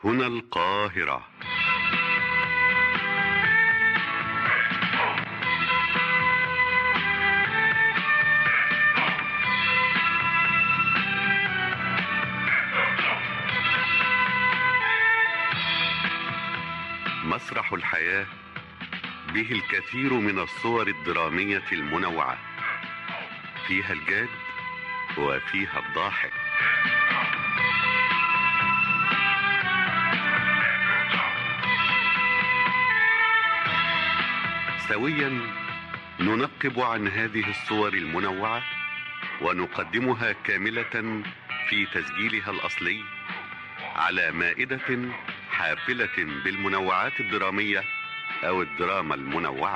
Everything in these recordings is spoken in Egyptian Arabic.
هنا القاهرة مسرح الحياة به الكثير من الصور الدرامية المنوعة فيها الجاد وفيها الضاحك سويا ننقب عن هذه الصور المنوعة ونقدمها كاملة في تسجيلها الأصلي على مائدة حافلة بالمنوعات الدرامية أو الدراما المنوعة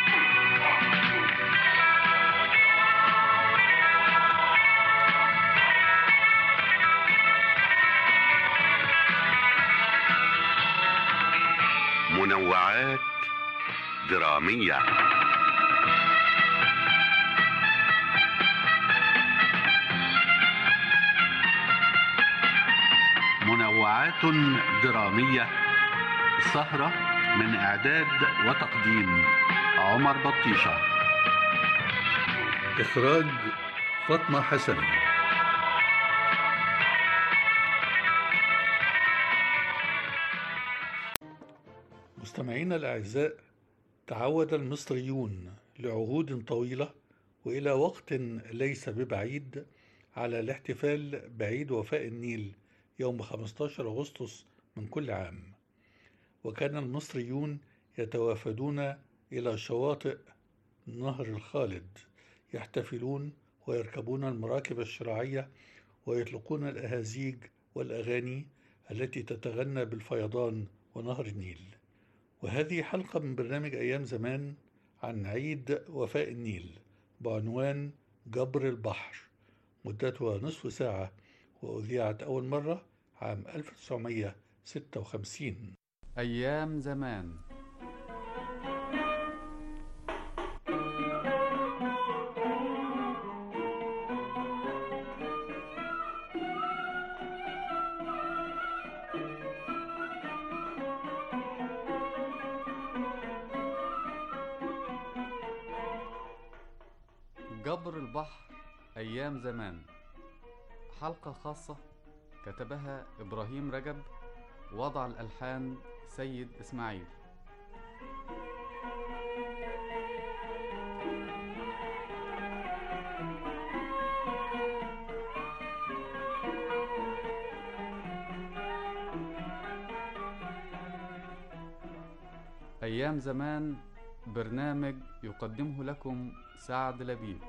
منوعات درامية منوعات درامية سهرة من إعداد وتقديم عمر بطيشة إخراج فاطمة حسن مستمعينا الأعزاء تعود المصريون لعهود طويلة وإلى وقت ليس ببعيد على الاحتفال بعيد وفاء النيل يوم 15 أغسطس من كل عام وكان المصريون يتوافدون إلى شواطئ نهر الخالد يحتفلون ويركبون المراكب الشراعية ويطلقون الأهازيج والأغاني التي تتغنى بالفيضان ونهر النيل وهذه حلقة من برنامج أيام زمان عن عيد وفاء النيل بعنوان جبر البحر مدتها نصف ساعة وأذيعت أول مرة عام 1956 أيام زمان جبر البحر أيام زمان حلقة خاصة كتبها إبراهيم رجب وضع الألحان سيد إسماعيل أيام زمان برنامج يقدمه لكم سعد لبيب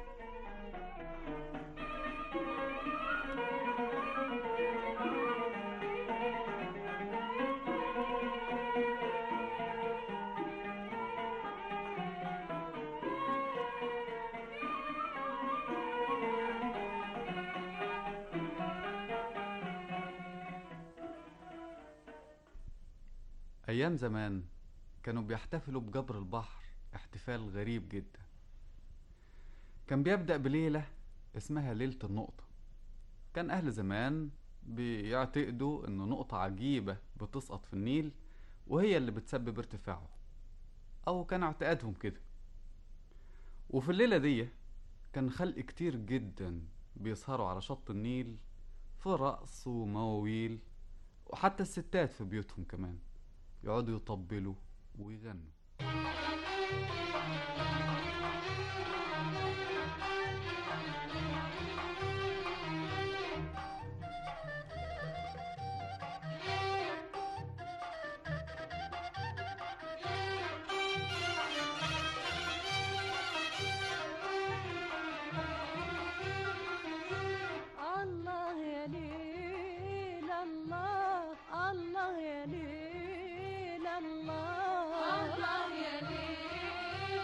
أيام زمان كانوا بيحتفلوا بجبر البحر احتفال غريب جدا كان بيبدأ بليلة اسمها ليلة النقطة كان أهل زمان بيعتقدوا إن نقطة عجيبة بتسقط في النيل وهي اللي بتسبب ارتفاعه أو كان اعتقادهم كده وفي الليلة دي كان خلق كتير جدا بيسهروا على شط النيل في رقص ومواويل وحتى الستات في بيوتهم كمان يقعدوا يطبلوا ويغنوا الله يا ليل الله الله يا ليل الله الله يا ليل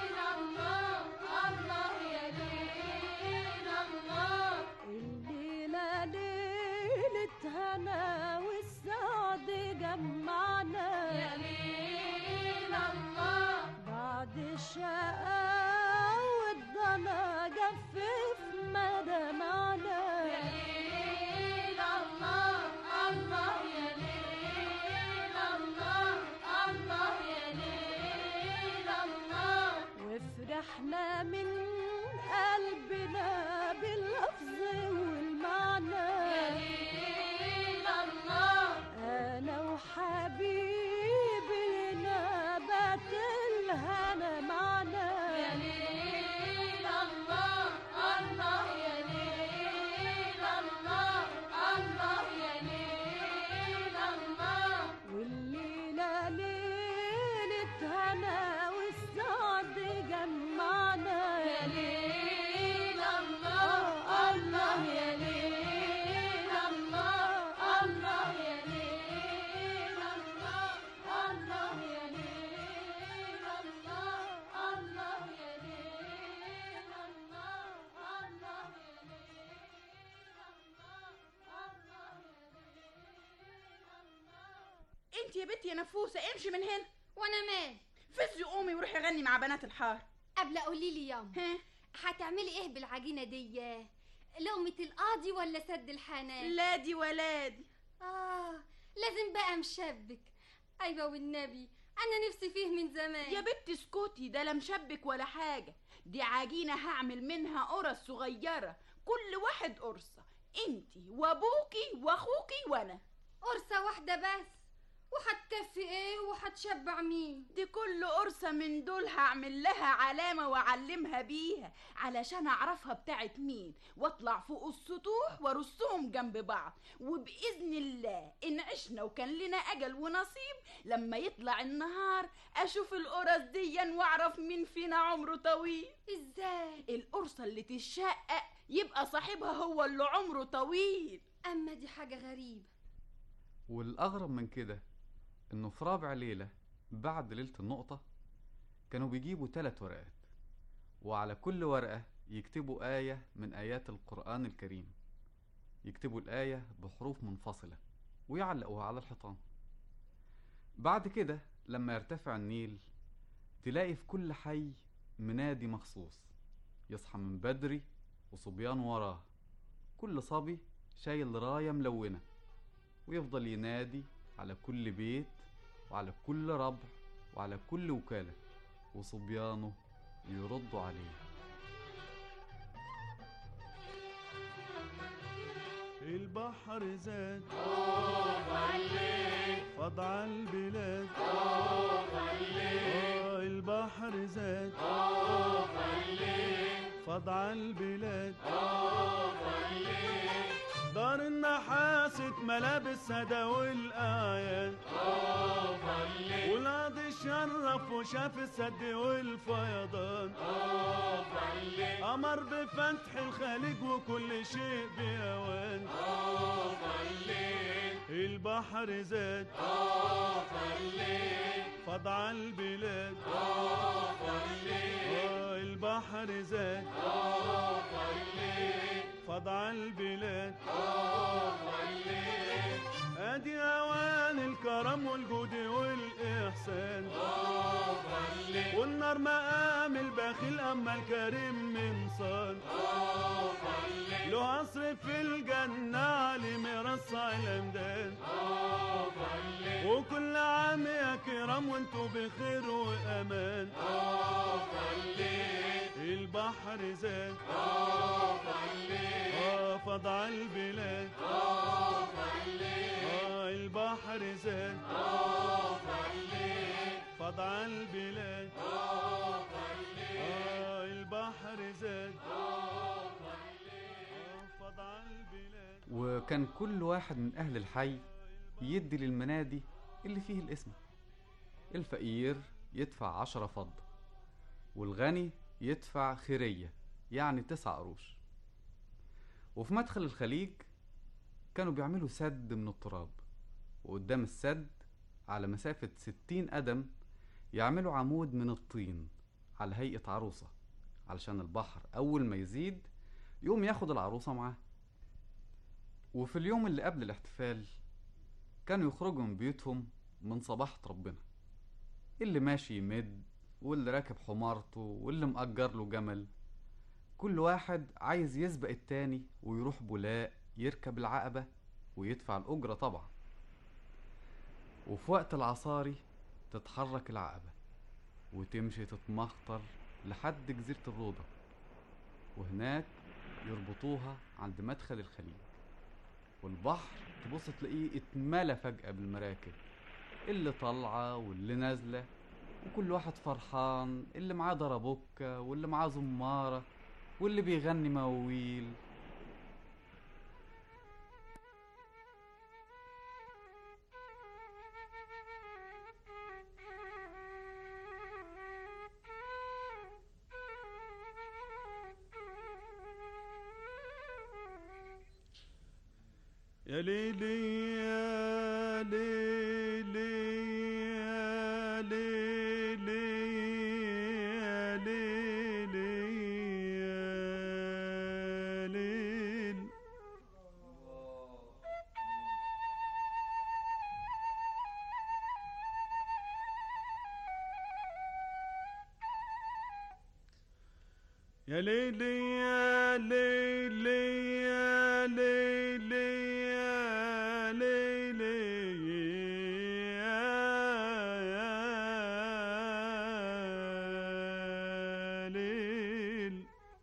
انت يا بنتي يا نفوسه امشي من هنا وانا مال فزي قومي وروحي غني مع بنات الحاره قبل قولي لي ياما ها هتعملي ايه بالعجينه دي لقمه القاضي ولا سد الحنان لا دي ولا دي اه لازم بقى مشبك ايوه والنبي انا نفسي فيه من زمان يا بنتي اسكتي ده لا مشبك ولا حاجه دي عجينه هعمل منها قرص صغيره كل واحد قرصه انتي وابوكي واخوكي وانا قرصه واحده بس وهتكفي ايه وهتشبع مين دي كل قرصة من دول هعمل لها علامة وأعلمها بيها علشان أعرفها بتاعت مين وأطلع فوق السطوح وأرصهم جنب بعض وبإذن الله إن عشنا وكان لنا أجل ونصيب لما يطلع النهار أشوف القرص ديا وأعرف مين فينا عمره طويل ازاي القرصة اللي تشقق يبقى صاحبها هو اللي عمره طويل اما دي حاجه غريبه والأغرب من كده إنه في رابع ليلة بعد ليلة النقطة كانوا بيجيبوا تلات ورقات وعلى كل ورقة يكتبوا آية من آيات القرآن الكريم يكتبوا الآية بحروف منفصلة ويعلقوها على الحيطان بعد كده لما يرتفع النيل تلاقي في كل حي منادي مخصوص يصحى من بدري وصبيان وراه كل صبي شايل راية ملونة ويفضل ينادي على كل بيت وعلى كل ربع وعلى كل وكالة وصبيانه يردوا عليه البحر زاد فض على البلاد آه البحر زاد فض على البلاد دار النحاس ملابس هدا والآيات والقاضي شرف وشاف السد والفيضان أمر بفتح الخليج وكل شيء بأوان البحر زاد فض على البلاد آه البحر زاد فض على البلاد ادي اوان الكرم والجود والاحسان والنار مقام البخيل اما الكريم من صان له عصر في الجنة علي مرصع الأمدان وكل عام يا كرام وانتوا بخير وأمان البحر زاد آه فض على البلاد آه البحر زاد فض على البلاد آه البحر زاد آه فض على البلاد وكان كل واحد من أهل الحي يدي للمنادي اللي فيه الاسم الفقير يدفع عشرة فضة والغني يدفع خيرية يعني تسع قروش وفي مدخل الخليج كانوا بيعملوا سد من التراب وقدام السد على مسافة ستين قدم يعملوا عمود من الطين على هيئة عروسة علشان البحر أول ما يزيد يقوم ياخد العروسة معاه وفي اليوم اللي قبل الاحتفال كانوا يخرجوا من بيوتهم من صباحة ربنا اللي ماشي يمد واللي راكب حمارته واللي مأجر له جمل كل واحد عايز يسبق التاني ويروح بولاق يركب العقبة ويدفع الأجرة طبعا وفي وقت العصاري تتحرك العقبة وتمشي تتمخطر لحد جزيرة الروضة وهناك يربطوها عند مدخل الخليج والبحر تبص تلاقيه اتملى فجأة بالمراكب اللي طالعة واللي نازلة وكل واحد فرحان اللي معاه دربوكة واللي معاه زمارة واللي بيغني مواويل يا ليلي يا ليلي يا ليلي يا ليلي يا ليل يا ليلي يا ليلي يا ليلي يا ليلي يا ليل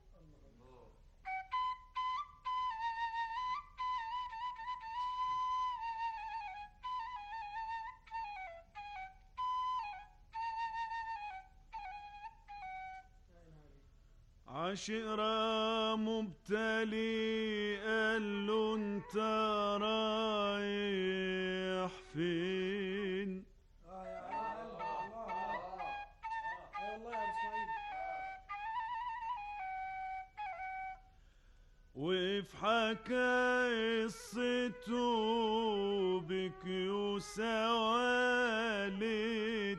عشرة مبتلي قال له انت رايح فين وقف حكى قصته بكي وسوالي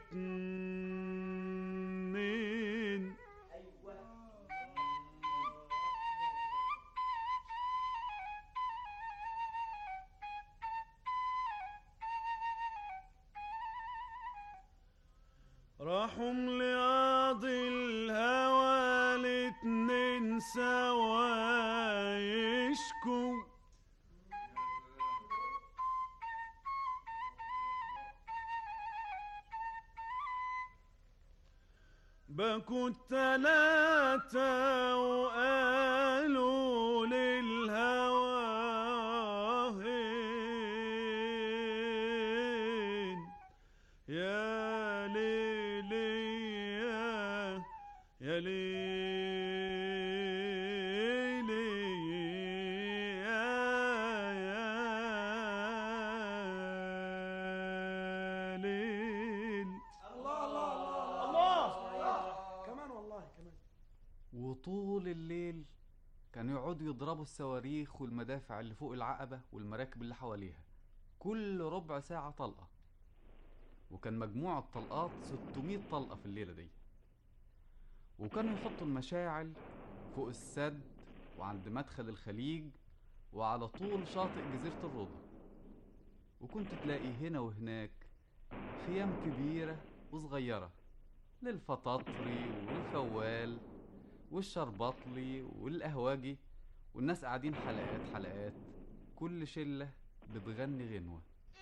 اتنين راحوا لقاضي الهوى الاتنين سوا يشكوا بكوا التلاتة وقالوا للهوى هين يا ليلي يا يا ليلي يا يا ليل كمان والله كمان وطول الليل كانوا يقعدوا يضربوا الصواريخ والمدافع اللي فوق العقبة والمراكب اللي حواليها كل ربع ساعة طلقة وكان مجموع الطلقات 600 طلقة في الليلة دي وكانوا يحطوا المشاعل فوق السد وعند مدخل الخليج وعلى طول شاطئ جزيرة الرضا وكنت تلاقي هنا وهناك خيام كبيرة وصغيرة للفطاطري والفوال والشربطلي والقهوجي والناس قاعدين حلقات حلقات كل شلة بتغني غنوة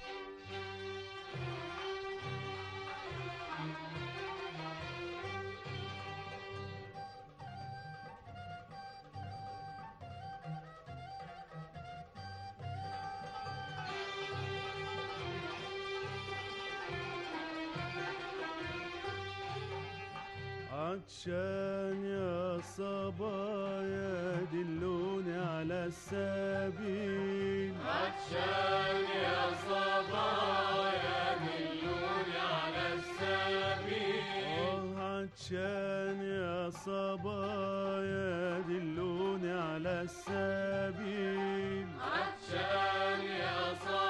عطشان يا صبايا دلوني على السبيل عطشان يا صبايا دلوني على السبيل عطشان يا صبايا دلوني على السبيل عطشان يا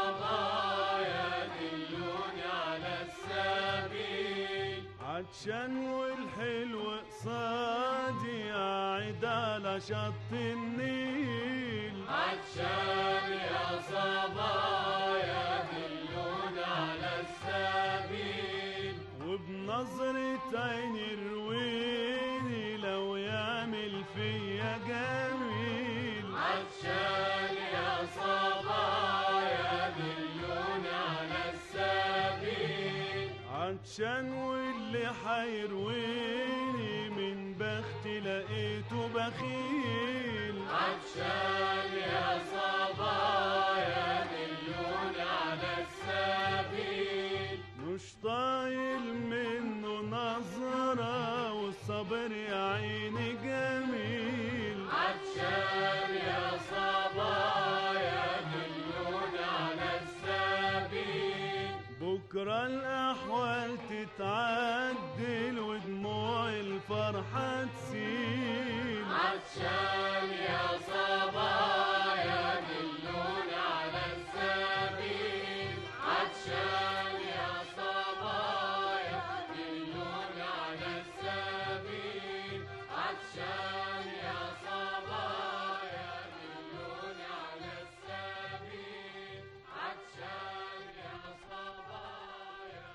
صبايا دلوني على السبيل عطشان والحلو قصادي قاعد على شط النيل عطشان يا صبايا دلوني على السبيل وبنظرة عيني رويني لو يعمل فيا جميل عطشان يا صبايا دلوني على السبيل عطشان واللي حيرويني من بختي لقيته بخيل عطشان يا صبايا دلوني على السبيل مش طايل منه نظرة والصبر يا عيني جميل عطشان يا صبايا دلوني على السبيل بكرة الأحوال تتعدل ودموع الفرحة تسيل عطشان يا صبايا دلوني على السبيل عطشان يا صبايا دلوني على السبيل عطشان يا صبايا دلوني على السبيل عطشان يا صبايا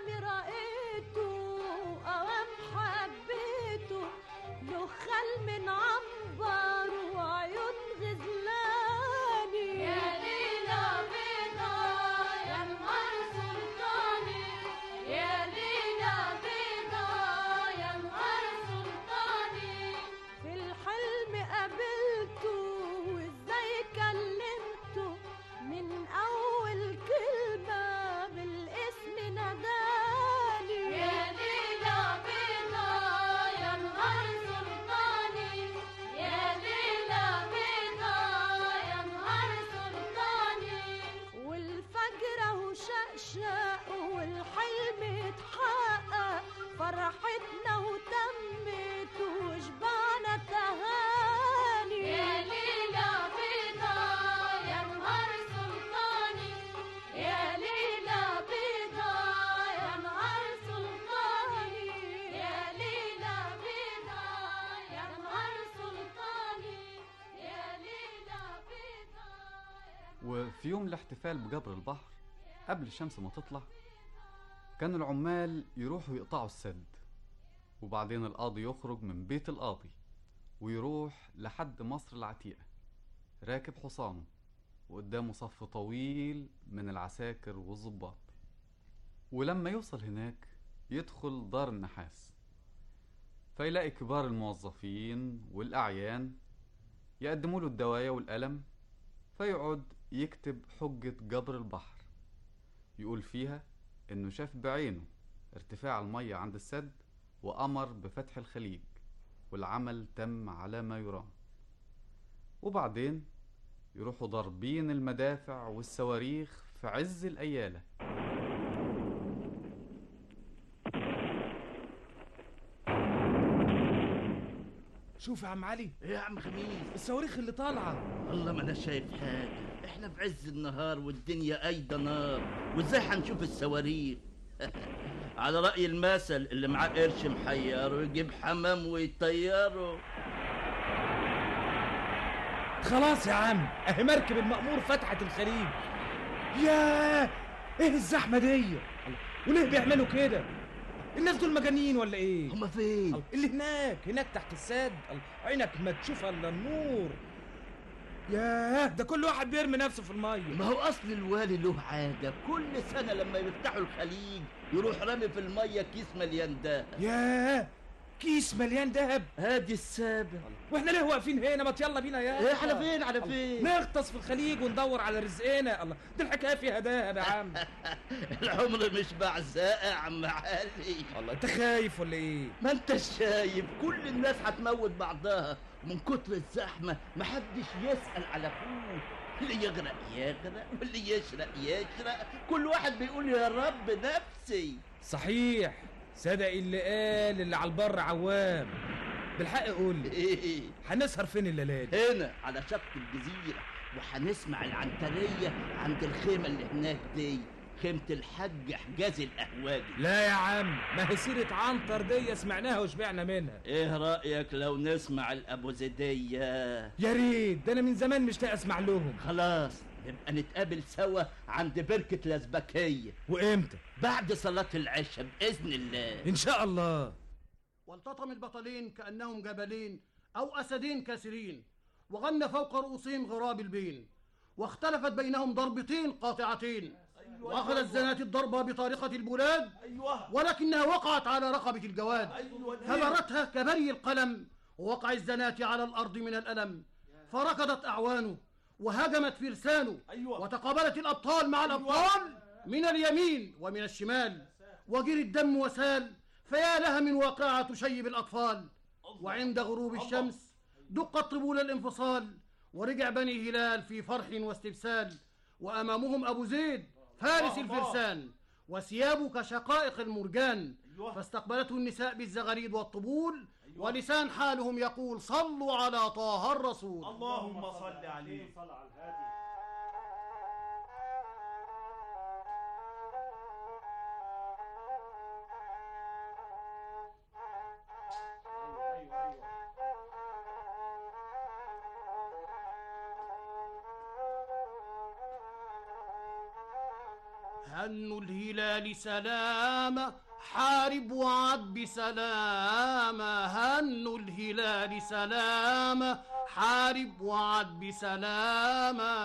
يامي رأيته أوام حبيته له خل من عنبر وعيون غزلاني يا ليلى بيضا يا نهار سلطاني يا ليلى بيضا يا نهار سلطاني في الحلم قابلته وازاي كلمته من اول كلمة بالاسم ناداني يا ليلى بيضا يا نهار سلطاني يا ليلى بيضا يا نهار سلطاني والفجر اهو شقشق والحلم اتحقق فرحتنا وتمت وشبعنا تهاني يا ليلى بيضا يا نهار سلطاني يا ليلى بيضا يا نهار سلطاني يا ليلى بيضا يا نهار سلطاني يا ليلى بيضا وفي يوم الاحتفال بجبر البحر قبل الشمس ما تطلع كانوا العمال يروحوا يقطعوا السد وبعدين القاضي يخرج من بيت القاضي ويروح لحد مصر العتيقة راكب حصانه وقدامه صف طويل من العساكر والظباط ولما يوصل هناك يدخل دار النحاس فيلاقي كبار الموظفين والأعيان يقدموا له الدوايا والقلم فيقعد يكتب حجة جبر البحر يقول فيها إنه شاف بعينه ارتفاع المية عند السد وأمر بفتح الخليج والعمل تم على ما يرام وبعدين يروحوا ضاربين المدافع والصواريخ في عز الأيالة شوف يا عم علي ايه يا عم خميس الصواريخ اللي طالعه والله ما انا شايف حاجه احنا في عز النهار والدنيا ايضا نار وازاي هنشوف الصواريخ على رأي المثل اللي معاه قرش محيره يجيب حمام ويطيره خلاص يا عم اهي مركب المأمور فتحت الخليج ياه ايه الزحمه دي وليه بيعملوا كده الناس دول مجانين ولا ايه هما فين اللي هناك هناك تحت السد عينك ما تشوف الا النور ياه ده كل واحد بيرمي نفسه في الميه ما هو اصل الوالي له عاده كل سنه لما يفتحوا الخليج يروح رامي في الميه كيس مليان دهب ياه كيس مليان دهب هادي السابع واحنا ليه واقفين هنا ما يلا بينا يا ايه على فين على فين نغطس في الخليج وندور على رزقنا الله دي الحكايه فيها دهب يا عم العمر مش بعزاء يا عم علي الله انت خايف ولا ايه ما انت شايف كل الناس هتموت بعضها من كتر الزحمه محدش يسال على اخوه اللي يغرق يغرق واللي يشرق يشرق كل واحد بيقول يا رب نفسي صحيح صدق اللي قال اللي على البر عوام بالحق قول لي ايه هنسهر فين الليله دي هنا على شط الجزيره وهنسمع العنتريه عند الخيمه اللي هناك دي خيمه الحاج حجاز القهواجي لا يا عم ما هي سيره عنتر دي سمعناها وشبعنا منها ايه رايك لو نسمع الابو زيديه يا ريت ده انا من زمان مشتاق اسمع لهم خلاص نبقى نتقابل سوا عند بركة الأزبكية وامتى بعد صلاة العشاء بإذن الله ان شاء الله والتطم البطلين كأنهم جبلين أو أسدين كاسرين وغنى فوق رؤوسهم غراب البين واختلفت بينهم ضربتين قاطعتين وأخذت الزنات الضربة بطارقة البلاد ولكنها وقعت على رقبة الجواد فبرتها كبري القلم ووقع الزنات على الأرض من الألم فركضت أعوانه وهجمت فرسانه وتقابلت الأبطال مع الأبطال من اليمين ومن الشمال وجري الدم وسال فيا لها من واقعة تشيب الأطفال وعند غروب الشمس دقت طبول الانفصال ورجع بني هلال في فرح واستبسال وأمامهم أبو زيد فارس الفرسان وثيابه كشقائق المرجان فاستقبلته النساء بالزغاريد والطبول ولسان حالهم يقول صلوا على طه الرسول اللهم صل عليه هنوا الهلال سلامة حارب وعد بسلامة هنوا الهلال سلامة حارب وعد بسلامة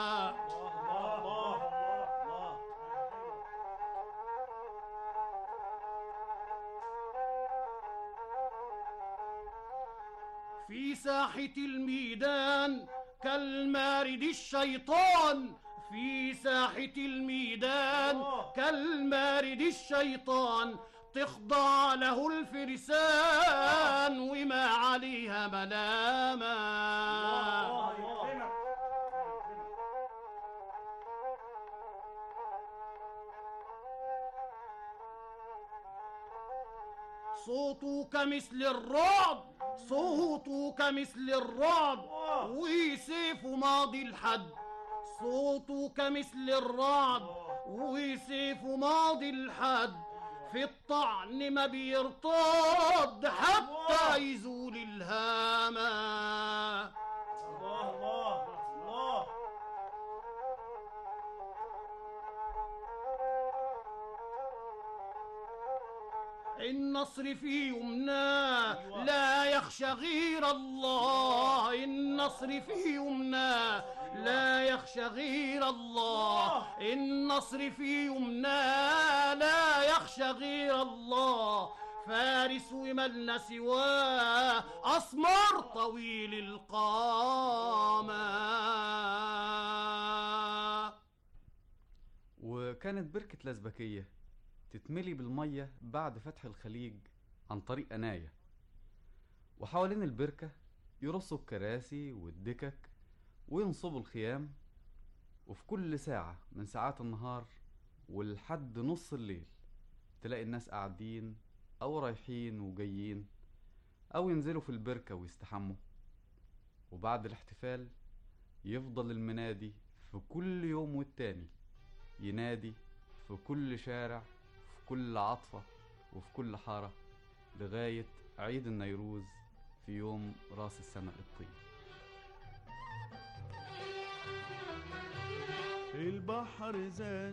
في ساحة الميدان كالمارد الشيطان في ساحة الميدان كالمارد الشيطان تخضع له الفرسان وما عليها ملامة صوته كمثل الرعد صوته كمثل الرعد وسيفه ماضي الحد صوته كمثل الرعد وسيفه ماضي الحد في الطعن ما بيرتد حتى يزول الهامة الله الله الله النصر في يمناه لا يخشى غير الله النصر في يمناه لا يخشى غير الله النصر في يمناه لا يخشى غير الله فارس وملنا سواه أسمر طويل القامة وكانت بركة لازبكية تتملي بالمية بعد فتح الخليج عن طريق أناية وحوالين البركة يرصوا الكراسي والدكك وينصبوا الخيام وفي كل ساعة من ساعات النهار ولحد نص الليل تلاقي الناس قاعدين أو رايحين وجايين أو ينزلوا في البركة ويستحموا وبعد الاحتفال يفضل المنادي في كل يوم والتاني ينادي في كل شارع في كل عطفة وفي كل حارة لغاية عيد النيروز في يوم راس السنة الطيب البحر زاد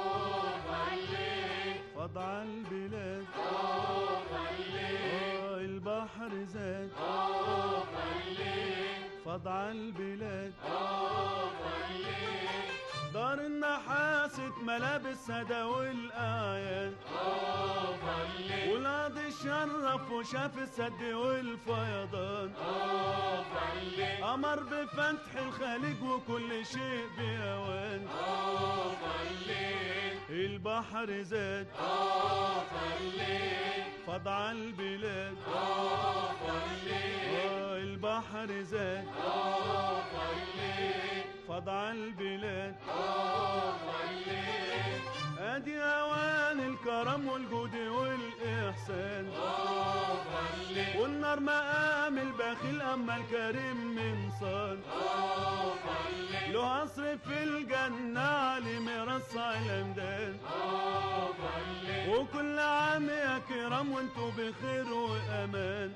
فضع البلاد آه البحر زاد فضع البلاد دار النحاس ملابس سدا والآيات والقاضي شرف وشاف السد والفيضان أمر بفتح الخليج وكل شيء بأوان البحر زاد فضع البلاد آه البحر زاد فضع البلاد ادي اوان الكرم والجود والاحسان والنار مقام البخيل اما الكريم من صان له قصر في الجنة علي مرصع الامداد وكل عام يا كرام وانتوا بخير وامان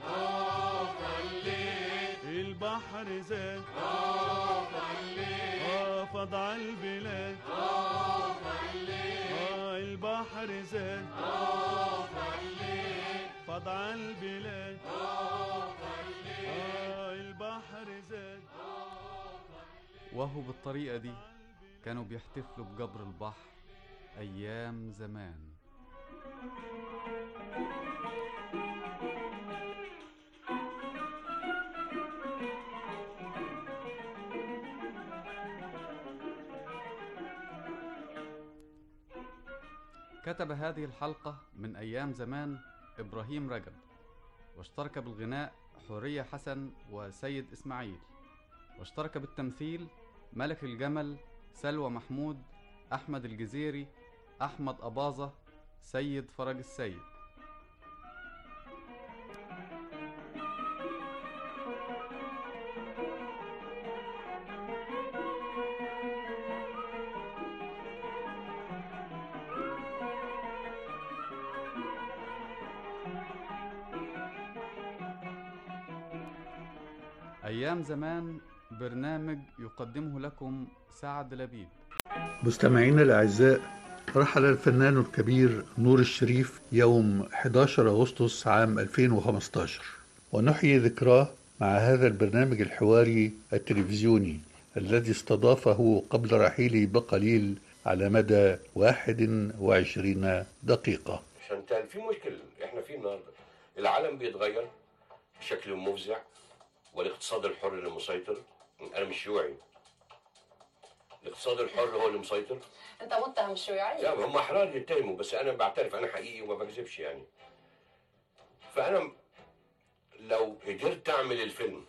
البحر زاد آه فضع البلاد آه البحر زاد فضع البلاد آه البحر زاد وهو بالطريقة دي كانوا بيحتفلوا بجبر البحر أيام زمان كتب هذه الحلقة من أيام زمان إبراهيم رجب واشترك بالغناء حورية حسن وسيد إسماعيل واشترك بالتمثيل ملك الجمل سلوى محمود أحمد الجزيري أحمد أباظة سيد فرج السيد أيام زمان برنامج يقدمه لكم سعد لبيب مستمعينا الأعزاء رحل الفنان الكبير نور الشريف يوم 11 أغسطس عام 2015 ونحيي ذكراه مع هذا البرنامج الحواري التلفزيوني الذي استضافه قبل رحيله بقليل على مدى 21 دقيقة شانتال في مشكلة احنا فيه النهارده العالم بيتغير بشكل مفزع والاقتصاد الحر اللي مسيطر انا مش شيوعي الاقتصاد الحر هو اللي مسيطر انت متهم شيوعي لا هم احرار يتهموا بس انا بعترف انا حقيقي وما بكذبش يعني فانا لو قدرت اعمل الفيلم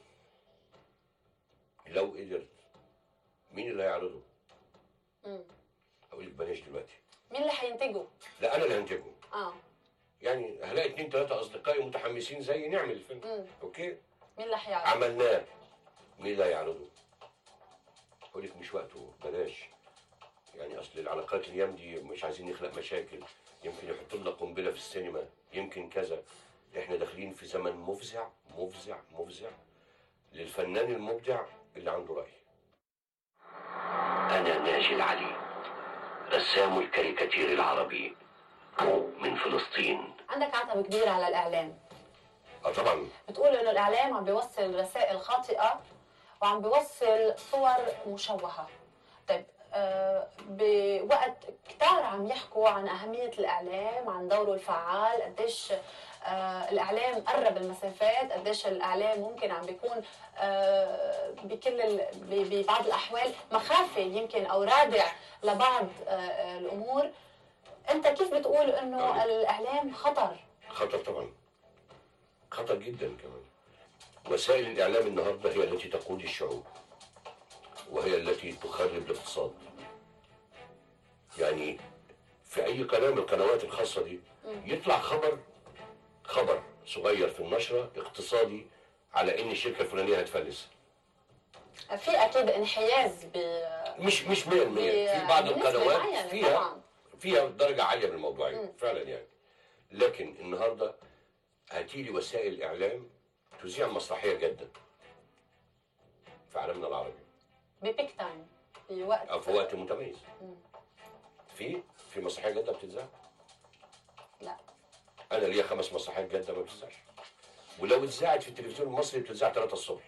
لو قدرت مين اللي هيعرضه؟ مم. اقول لك بلاش دلوقتي مين اللي هينتجه لا انا اللي هنتجه اه يعني هلاقي اتنين تلاته اصدقائي متحمسين زيي نعمل الفيلم مم. اوكي مين اللي هيعرض عملناه مين اللي هيعرضه؟ اقول لك مش وقته بلاش يعني اصل العلاقات الايام دي مش عايزين نخلق مشاكل يمكن يحطوا لنا قنبله في السينما يمكن كذا احنا داخلين في زمن مفزع مفزع مفزع للفنان المبدع اللي عنده راي انا ناجي العلي رسام الكاريكاتير العربي من فلسطين عندك عتب كبير على الاعلام اه طبعا بتقول انه الاعلام عم بيوصل رسائل خاطئه وعم بيوصل صور مشوهه طيب آه بوقت كتار عم يحكوا عن أهمية الإعلام عن دوره الفعال قديش آه الإعلام قرب المسافات قديش الإعلام ممكن عم بيكون آه بكل ال... ب- ببعض الأحوال مخافة يمكن أو رادع لبعض آه الأمور أنت كيف بتقول إنه الإعلام خطر خطر طبعا خطر جدا كمان وسائل الإعلام النهاردة هي التي تقود الشعوب وهي التي تخرب الاقتصاد يعني في أي قناة من القنوات الخاصة دي يطلع خبر خبر صغير في النشرة اقتصادي على إن الشركة الفلانية هتفلس في أكيد انحياز ب مش مش 100% في بعض بنسبة القنوات معينة فيها طبعاً. فيها درجة عالية من الموضوعية مم. فعلا يعني لكن النهارده هتيجي وسائل الإعلام تذيع مسرحية جدا في عالمنا العربي ببيك تايم في وقت أو في وقت متميز مم. في في مسرحية جدة بتتذاع لا أنا ليا خمس مسرحيات جدة ما بتتذاعش ولو اتذاعت في التلفزيون المصري بتتذاع 3 الصبح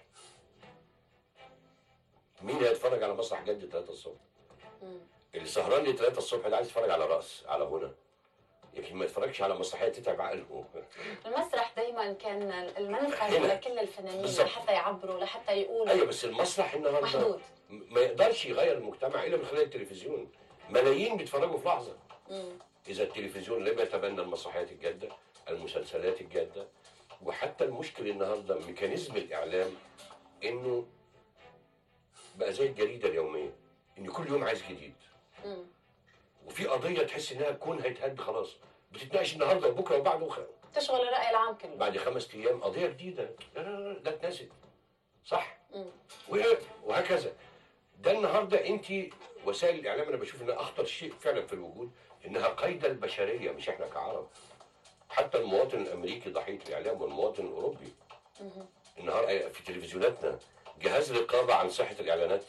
مين هيتفرج على مسرح جد 3 الصبح؟ مم. اللي سهران لي 3 الصبح ده عايز يتفرج على رقص على غنى لكن ما يتفرجش على مسرحيه تتعب عقله المسرح دايما كان المنفذ هنا. لكل الفنانين بالظبط. لحتى يعبروا لحتى يقولوا ايوه بس المسرح النهارده محدود ما يقدرش يغير المجتمع الا من خلال التلفزيون ملايين بيتفرجوا في لحظه مم. اذا التلفزيون لم يتبنى المسرحيات الجاده المسلسلات الجاده وحتى المشكل النهارده ميكانيزم الاعلام انه بقى زي الجريده اليوميه ان كل يوم عايز جديد مم. وفي قضيه تحس انها كون هيتهد خلاص بتتناقش النهارده وبكره وبعده وخ... تشغل الرأي العام كله بعد خمس ايام قضيه جديده لا لا لا لا اتنست صح مم. و- وهكذا ده النهارده انت وسائل الاعلام انا بشوف انها اخطر شيء فعلا في الوجود انها قيد البشريه مش احنا كعرب حتى المواطن الامريكي ضحيه الاعلام والمواطن الاوروبي مم. النهارده في تلفزيوناتنا جهاز رقابه عن صحه الاعلانات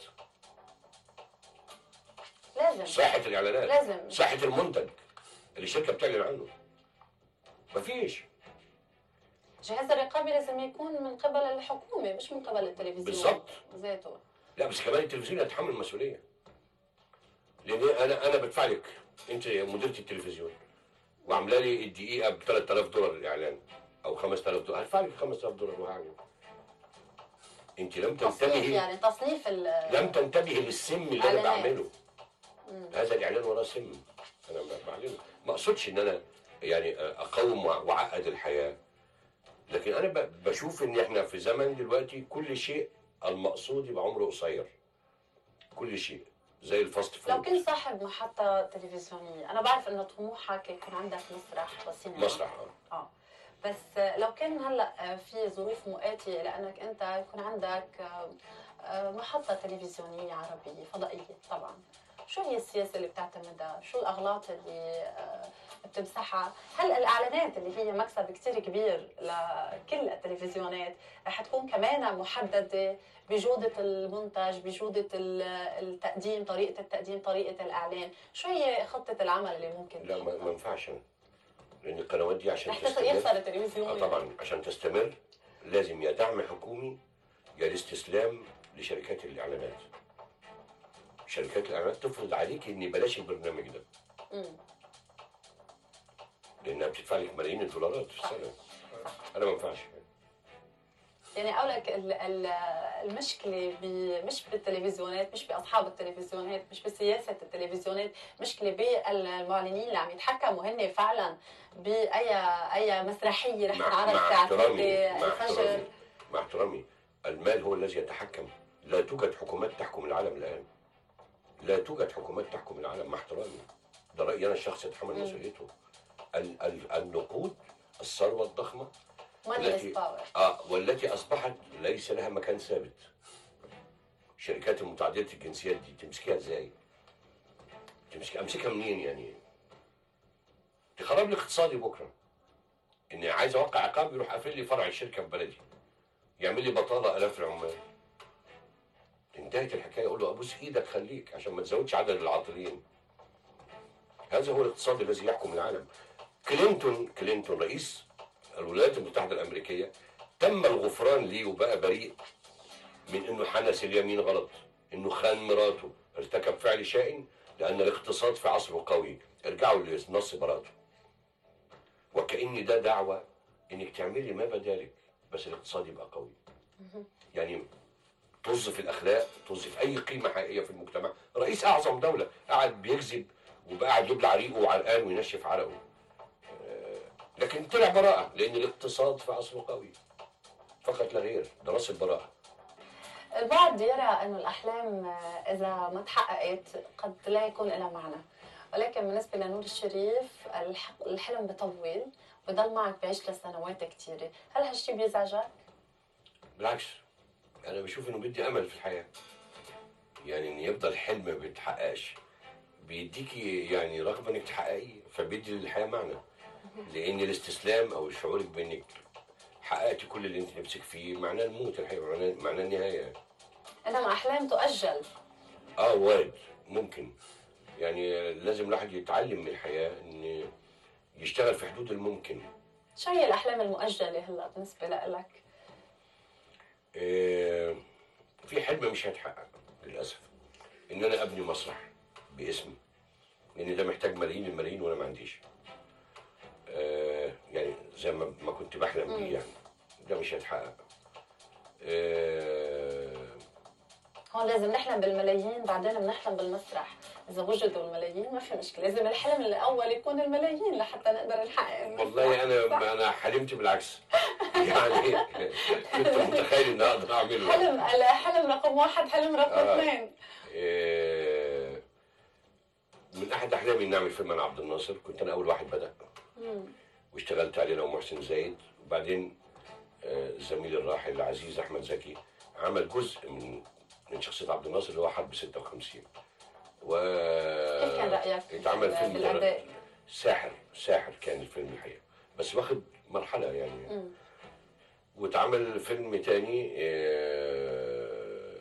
لازم صحه الاعلانات لازم صحه المنتج اللي الشركه بتعلن عنه مفيش جهاز الرقابي لازم يكون من قبل الحكومة مش من قبل التلفزيون بالظبط. ذاته لا بس كمان التلفزيون يتحمل المسؤوليه لان انا انا بدفع لك انت مديره التلفزيون وعامله لي الدقيقه ب 3000 دولار الاعلان او 5000 دولار هدفع لك 5000 دولار وهعمل انت لم تصنيف تنتبهي يعني تصنيف ال لم تنتبهي للسم اللي انا إعلانات. بعمله مم. هذا الاعلان وراه سم انا بعلمه ما اقصدش ان انا يعني اقاوم واعقد الحياه لكن انا ب- بشوف ان احنا في زمن دلوقتي كل شيء المقصود يبقى عمره قصير كل شيء زي الفاست لو فود كنت صاحب محطة تلفزيونية أنا بعرف إنه طموحك يكون عندك مسرح وسينما مسرح آه. اه بس لو كان هلا في ظروف مؤاتية لأنك أنت يكون عندك آه، محطة تلفزيونية عربية فضائية طبعا شو هي السياسة اللي بتعتمدها؟ شو الأغلاط اللي آه، وبتمسحها هلا الاعلانات اللي هي مكسب كتير كبير لكل التلفزيونات رح تكون كمان محدده بجوده المنتج بجوده ال- التقديم طريقه التقديم طريقه الاعلان شو هي خطه العمل اللي ممكن لا ما, ما ينفعش أنا. لان القنوات دي عشان رح تخ- يخسر تستمر التلفزيون آه طبعا عشان تستمر لازم يا دعم حكومي يا الاستسلام لشركات الاعلانات شركات الاعلانات تفرض عليك ان بلاش البرنامج ده مم. لانها بتدفع لك ملايين الدولارات في السنه انا ما ينفعش يعني قولك ال- ال- المشكلة بي مش بالتلفزيونات مش بأصحاب التلفزيونات مش بسياسة التلفزيونات مشكلة بالمعلنين اللي عم يتحكموا هن فعلا بأي أي مسرحية رح مع, تنعرض مع الساعة احترامي 6 مع الفجر احترامي مع احترامي المال هو الذي يتحكم لا توجد حكومات تحكم العالم الان لا توجد حكومات تحكم العالم مع احترامي ده رايي انا الشخصي يتحمل مم. مسؤوليته ال- ال- النقود الثروه الضخمه ماني از التي باور اه والتي اصبحت ليس لها مكان ثابت الشركات المتعدده الجنسيات دي تمسكيها ازاي؟ تمسكها امسكها منين يعني؟ دي خراب لي اقتصادي بكره اني عايز اوقع عقاب يروح قافل لي فرع الشركه في بلدي يعمل لي بطاله الاف العمال انتهت الحكايه اقول له ابوس ايدك خليك عشان ما تزودش عدد العاطلين هذا هو الاقتصاد الذي يحكم العالم كلينتون كلينتون رئيس الولايات المتحده الامريكيه تم الغفران ليه وبقى بريء من انه حنس اليمين غلط انه خان مراته ارتكب فعل شائن لان الاقتصاد في عصره قوي ارجعوا لنص براءته وكأن ده دعوة انك تعملي ما بدالك بس الاقتصاد يبقى قوي يعني طز في الاخلاق طز في اي قيمه حقيقيه في المجتمع رئيس اعظم دوله قاعد بيكذب وبقى قاعد يبلع ريقه وعرقان وينشف عرقه آه، لكن طلع براءه لان الاقتصاد في عصره قوي فقط لا غير ده راس البراءه البعض يرى أنه الأحلام آه، إذا ما تحققت قد لا يكون لها معنى ولكن بالنسبة لنور الشريف الح- الحلم بطول بضل معك بعيش لسنوات كثيرة هل هالشي بيزعجك؟ بالعكس انا بشوف انه بدي امل في الحياه يعني ان يفضل حلم ما بيتحققش بيديكي يعني رغبه انك تحققيه فبيدي للحياه معنى لان الاستسلام او شعورك بانك حققتي كل اللي انت نفسك فيه معناه الموت الحقيقه معناه معناه النهايه إنما أحلام تؤجل اه وارد ممكن يعني لازم الواحد يتعلم من الحياه ان يشتغل في حدود الممكن شو هي الأحلام المؤجلة هلا بالنسبة لك؟ آه، في حلم مش هيتحقق للاسف ان انا ابني مسرح باسمي لان ده محتاج ملايين الملايين وانا ما عنديش آه، يعني زي ما ما كنت بحلم مم. بيه يعني ده مش هيتحقق آه، هون لازم نحلم بالملايين بعدين بنحلم بالمسرح إذا وجدوا الملايين ما في مشكلة لازم الحلم الأول يكون الملايين لحتى نقدر نحقق المسرح. والله انا انا حلمت بالعكس يعني كنت متخيل ان اقدر اعمله حلم الحلم رقم واحد حلم رقم آه. اثنين آه، من احد احلامي اني اعمل فيلم عن عبد الناصر كنت انا اول واحد بدا مم. واشتغلت عليه انا ومحسن زايد وبعدين آه، زميلي الراحل العزيز احمد زكي عمل جزء من من شخصيه عبد الناصر اللي هو حرب 56 و كيف كان رأيك اتعمل بال- فيلم بالأداء؟ ساحر ساحر كان الفيلم الحقيقه بس واخد مرحله يعني مم. واتعمل فيلم تاني آه،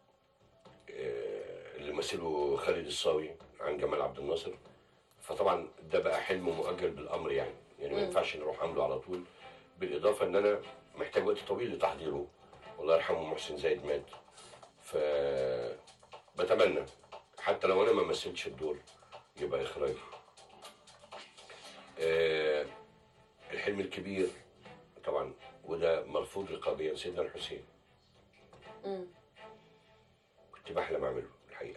آه، اللي مثله خالد الصاوي عن جمال عبد الناصر فطبعا ده بقى حلم مؤجل بالامر يعني يعني ما مم. ينفعش نروح عامله على طول بالاضافه ان انا محتاج وقت طويل لتحضيره والله يرحمه محسن زايد مات ف بتمنى حتى لو انا ما مثلتش الدور يبقى اخراجي آه، الحلم الكبير طبعا وده مرفوض رقابيا سيدنا الحسين مم. كنت بحلم اعمله الحقيقه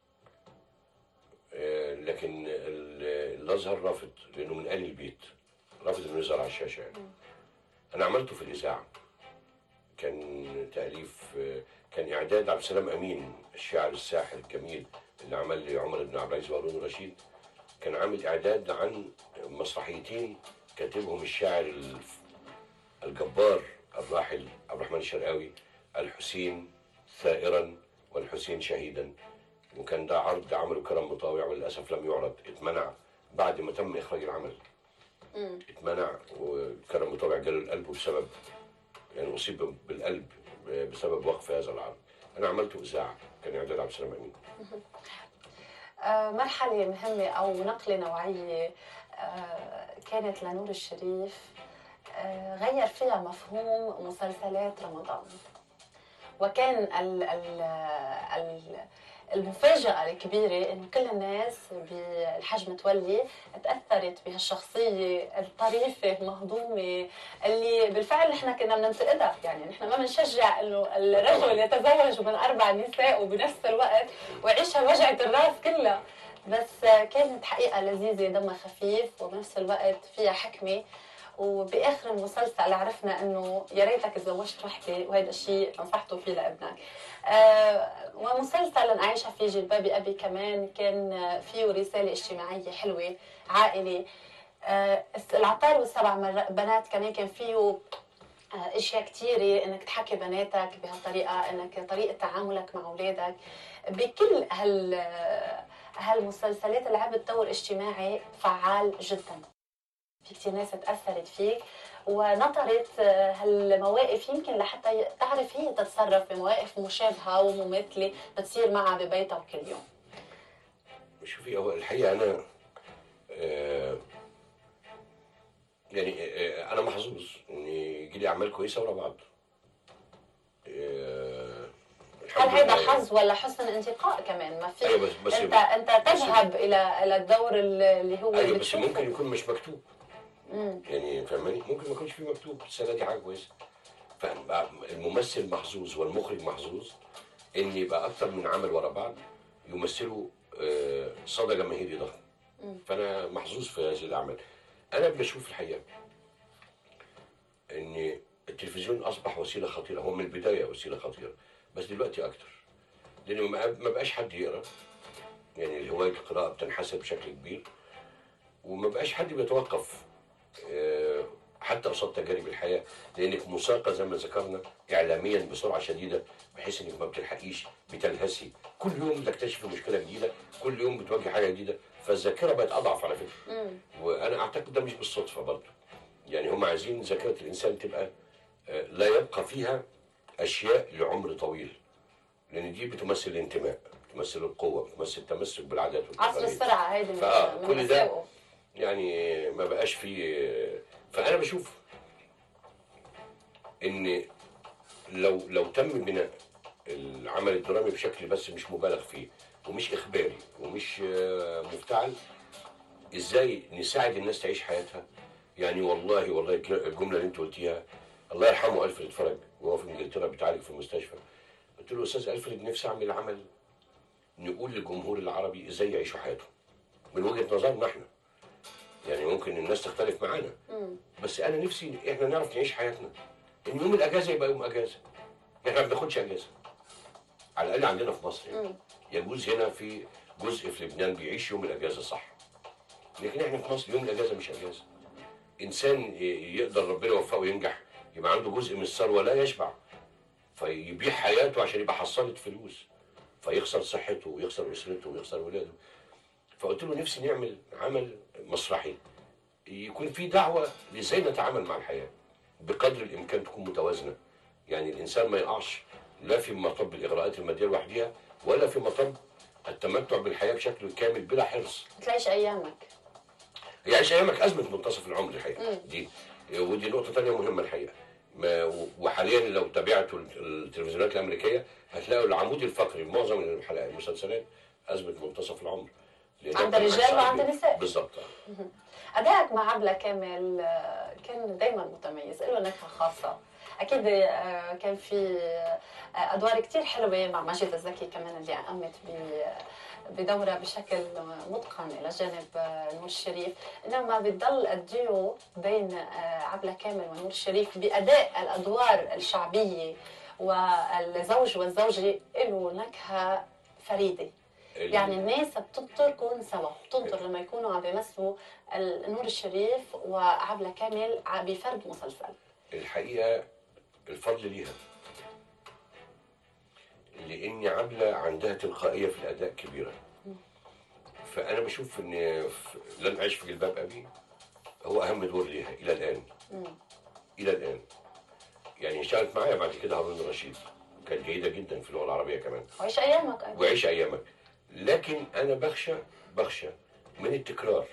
آه، لكن ال- الازهر رافض لانه من ال البيت رافض انه يظهر على الشاشه يعني. انا عملته في الاذاعه كان تاليف آه، كان اعداد عبد السلام امين الشاعر الساحر الجميل اللي عمل لي عمر بن عبد العزيز وهارون الرشيد كان عامل اعداد عن مسرحيتين كاتبهم الشاعر الف- الجبار الراحل عبد الرحمن الشرقاوي الحسين ثائرا والحسين شهيدا وكان ده عرض عمله كرم مطاوع وللاسف لم يعرض اتمنع بعد ما تم اخراج العمل مم. اتمنع وكان متابع جاله القلب بسبب يعني اصيب بالقلب بسبب وقف هذا العرض انا عملته اذاعه كان اعداد عبد السلام امين آه، مرحلة مهمة أو نقلة نوعية آه، كانت لنور الشريف آه، غير فيها مفهوم مسلسلات رمضان وكان ال ال ال المفاجأة الكبيرة إنه كل الناس بالحاج متولي تأثرت بهالشخصية الطريفة المهضومة اللي بالفعل نحن كنا بننتقدها يعني نحن ما بنشجع إنه الرجل يتزوج من أربع نساء وبنفس الوقت ويعيشها وجعة الراس كلها بس كانت حقيقة لذيذة دمها خفيف وبنفس الوقت فيها حكمة وباخر المسلسل عرفنا انه يا ريتك تزوجت وحده وهذا الشيء نصحته فيه لابنك. آه ومسلسل اعيشها في جلبابي ابي كمان كان فيه رساله اجتماعيه حلوه عائله آه العطار والسبع مر- بنات كمان كان فيه آه، اشياء كثيره انك تحكي بناتك بهالطريقه انك طريقه تعاملك مع اولادك بكل هال هالمسلسلات اللي لعبت دور اجتماعي فعال جدا في كثير ناس تاثرت فيك ونطرت آه، هالمواقف يمكن لحتى ي- تعرف هي تتصرف بمواقف مشابهه ومماثله بتصير معها ببيتها وكل يوم شوفي هو الحقيقه انا آه يعني آه انا محظوظ ان يجي لي اعمال كويسه ورا بعض آه هل الحمد هيدا لله. حظ ولا حسن انتقاء كمان ما في أيوة بس- بس- انت انت بس- تذهب الى الى الدور اللي هو ايوه بس بتشوفه. ممكن يكون مش مكتوب مم. يعني فاهماني ممكن ما يكونش فيه مكتوب السنه دي حاجه كويسه فالممثل محظوظ والمخرج محظوظ ان يبقى اكتر من عمل ورا بعض يمثلوا آه، صدى جماهيري ضخم مم. فانا محظوظ في هذه الاعمال انا بشوف الحقيقه ان التلفزيون اصبح وسيله خطيره هو من البدايه وسيله خطيره بس دلوقتي اكتر لان ما ما بقاش حد يقرا يعني هوايه القراءه بتنحسر بشكل كبير وما بقاش حد بيتوقف آه، حتى قصاد تجارب الحياه لانك مساقه زي ما ذكرنا اعلاميا بسرعه شديده بحيث انك ما بتلحقيش بتلهسي كل يوم بتكتشفي مشكله جديده كل يوم بتواجهي حاجه جديده فالذاكره بقت اضعف على فكره مم. وانا اعتقد ده مش بالصدفه برضه يعني هم عايزين ذاكره الانسان تبقى آه، لا يبقى فيها اشياء لعمر طويل لان دي بتمثل الانتماء بتمثل القوه بتمثل التمسك بالعادات عصر والتقاليد السرعه هيدي من فآه، من كل ده مساوئه. يعني ما بقاش فيه فانا بشوف ان لو لو تم بناء العمل الدرامي بشكل بس مش مبالغ فيه ومش اخباري ومش آه، مفتعل ازاي نساعد الناس تعيش حياتها يعني والله والله الجمله اللي انت قلتيها الله يرحمه الفريد فرج وهو في انجلترا بيتعالج في المستشفى قلت له استاذ الفريد نفسي اعمل عمل نقول للجمهور العربي ازاي يعيشوا حياتهم من وجهه نظرنا احنا يعني ممكن الناس تختلف معانا مم. بس انا نفسي احنا نعرف نعيش حياتنا ان يوم الاجازه يبقى يوم اجازه احنا ما بناخدش اجازه على الاقل عندنا في مصر يعني. مم. يجوز هنا في جزء في لبنان بيعيش يوم الاجازه صح لكن احنا في مصر يوم الاجازه مش اجازه انسان ي- يقدر ربنا يوفقه وينجح يبقى عنده جزء من الثروه لا يشبع فيبيع حياته عشان يبقى حصلت فلوس فيخسر صحته ويخسر اسرته ويخسر ولاده فقلت له نفسي نعمل عمل مسرحي يكون في دعوه لازاي نتعامل مع الحياه بقدر الامكان تكون متوازنه يعني الانسان ما يقعش لا في مطب الاغراءات الماديه لوحدها ولا في مطب التمتع بالحياه بشكل كامل بلا حرص تعيش ايامك يعيش ايامك ازمه منتصف العمر الحقيقه مم. دي ودي نقطه ثانيه مهمه الحقيقه ما وحاليا لو تابعتوا التلفزيونات الامريكيه هتلاقوا العمود الفقري معظم الحلقات المسلسلات ازمه منتصف العمر لأن عند ده كان رجال صعب وعند جداً. نساء. بالظبط مهم. أدائك مع عبلة كامل آه، كان دايما متميز له نكهة خاصة أكيد آه، كان في آه، أدوار كتير حلوة مع ماجد الزكي كمان اللي قامت ب بدورها بشكل متقن إلى جانب آه، نور الشريف إنما بتضل الديو بين آه، عبلة كامل ونور الشريف بأداء الأدوار الشعبية والزوج والزوجة له نكهة فريدة ال- يعني الناس بتنطركم سوا بتنطر لما يكونوا عم بيمثلوا ال- نور الشريف وعبلة كامل ع- بفرد مسلسل الحقيقه الفضل ليها لان عبله عندها تلقائيه في الاداء كبيره فانا بشوف ان في- لن اعيش في جلباب ابي هو اهم دور ليها الى الان مم. الى الان يعني اشتغلت معايا بعد كده هارون الرشيد كانت جيده جدا في اللغه العربيه كمان وعيش ايامك أيضا. وعيش ايامك لكن انا بخشى بخشى من التكرار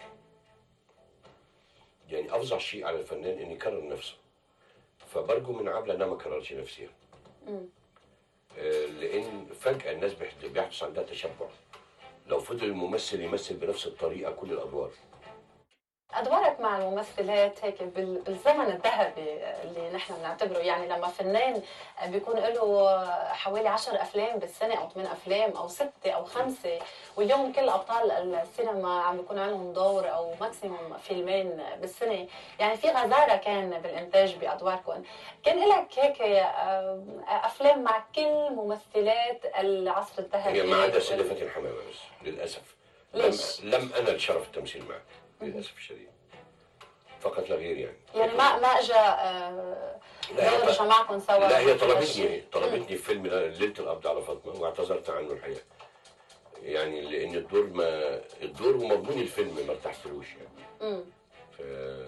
يعني افظع شيء على الفنان ان يكرر نفسه فبرجو من عبله انها ما تكررش نفسها مم. آه، لان فجاه الناس بيحد- بيحدث عندها تشبع لو فضل الممثل يمثل بنفس الطريقه كل الادوار ادوارك مع الممثلات هيك بال- بالزمن الذهبي اللي نحن بنعتبره يعني لما فنان بيكون له حوالي عشر افلام بالسنه او ثمان افلام او سته او خمسه واليوم كل ابطال السينما عم بيكون عندهم دور او ماكسيموم فيلمين بالسنه يعني في غزاره كان بالانتاج بادواركم كان لك هيك آه، افلام مع كل ممثلات العصر الذهبي هي ما عدا سيده فاتن حمامه بس للاسف لم ليش؟ لم انل شرف التمثيل معك للاسف الشديد فقط لا غير يعني يعني ما ما اجى آه، لا، هي دور ط- جمعكم سوا لا هي ولا طلبتني شيء. طلبتني في فيلم ليله القبض على فاطمه واعتذرت عنه الحقيقه يعني لان الدور ما الدور ومضمون الفيلم ما ارتحتلوش يعني مم. ف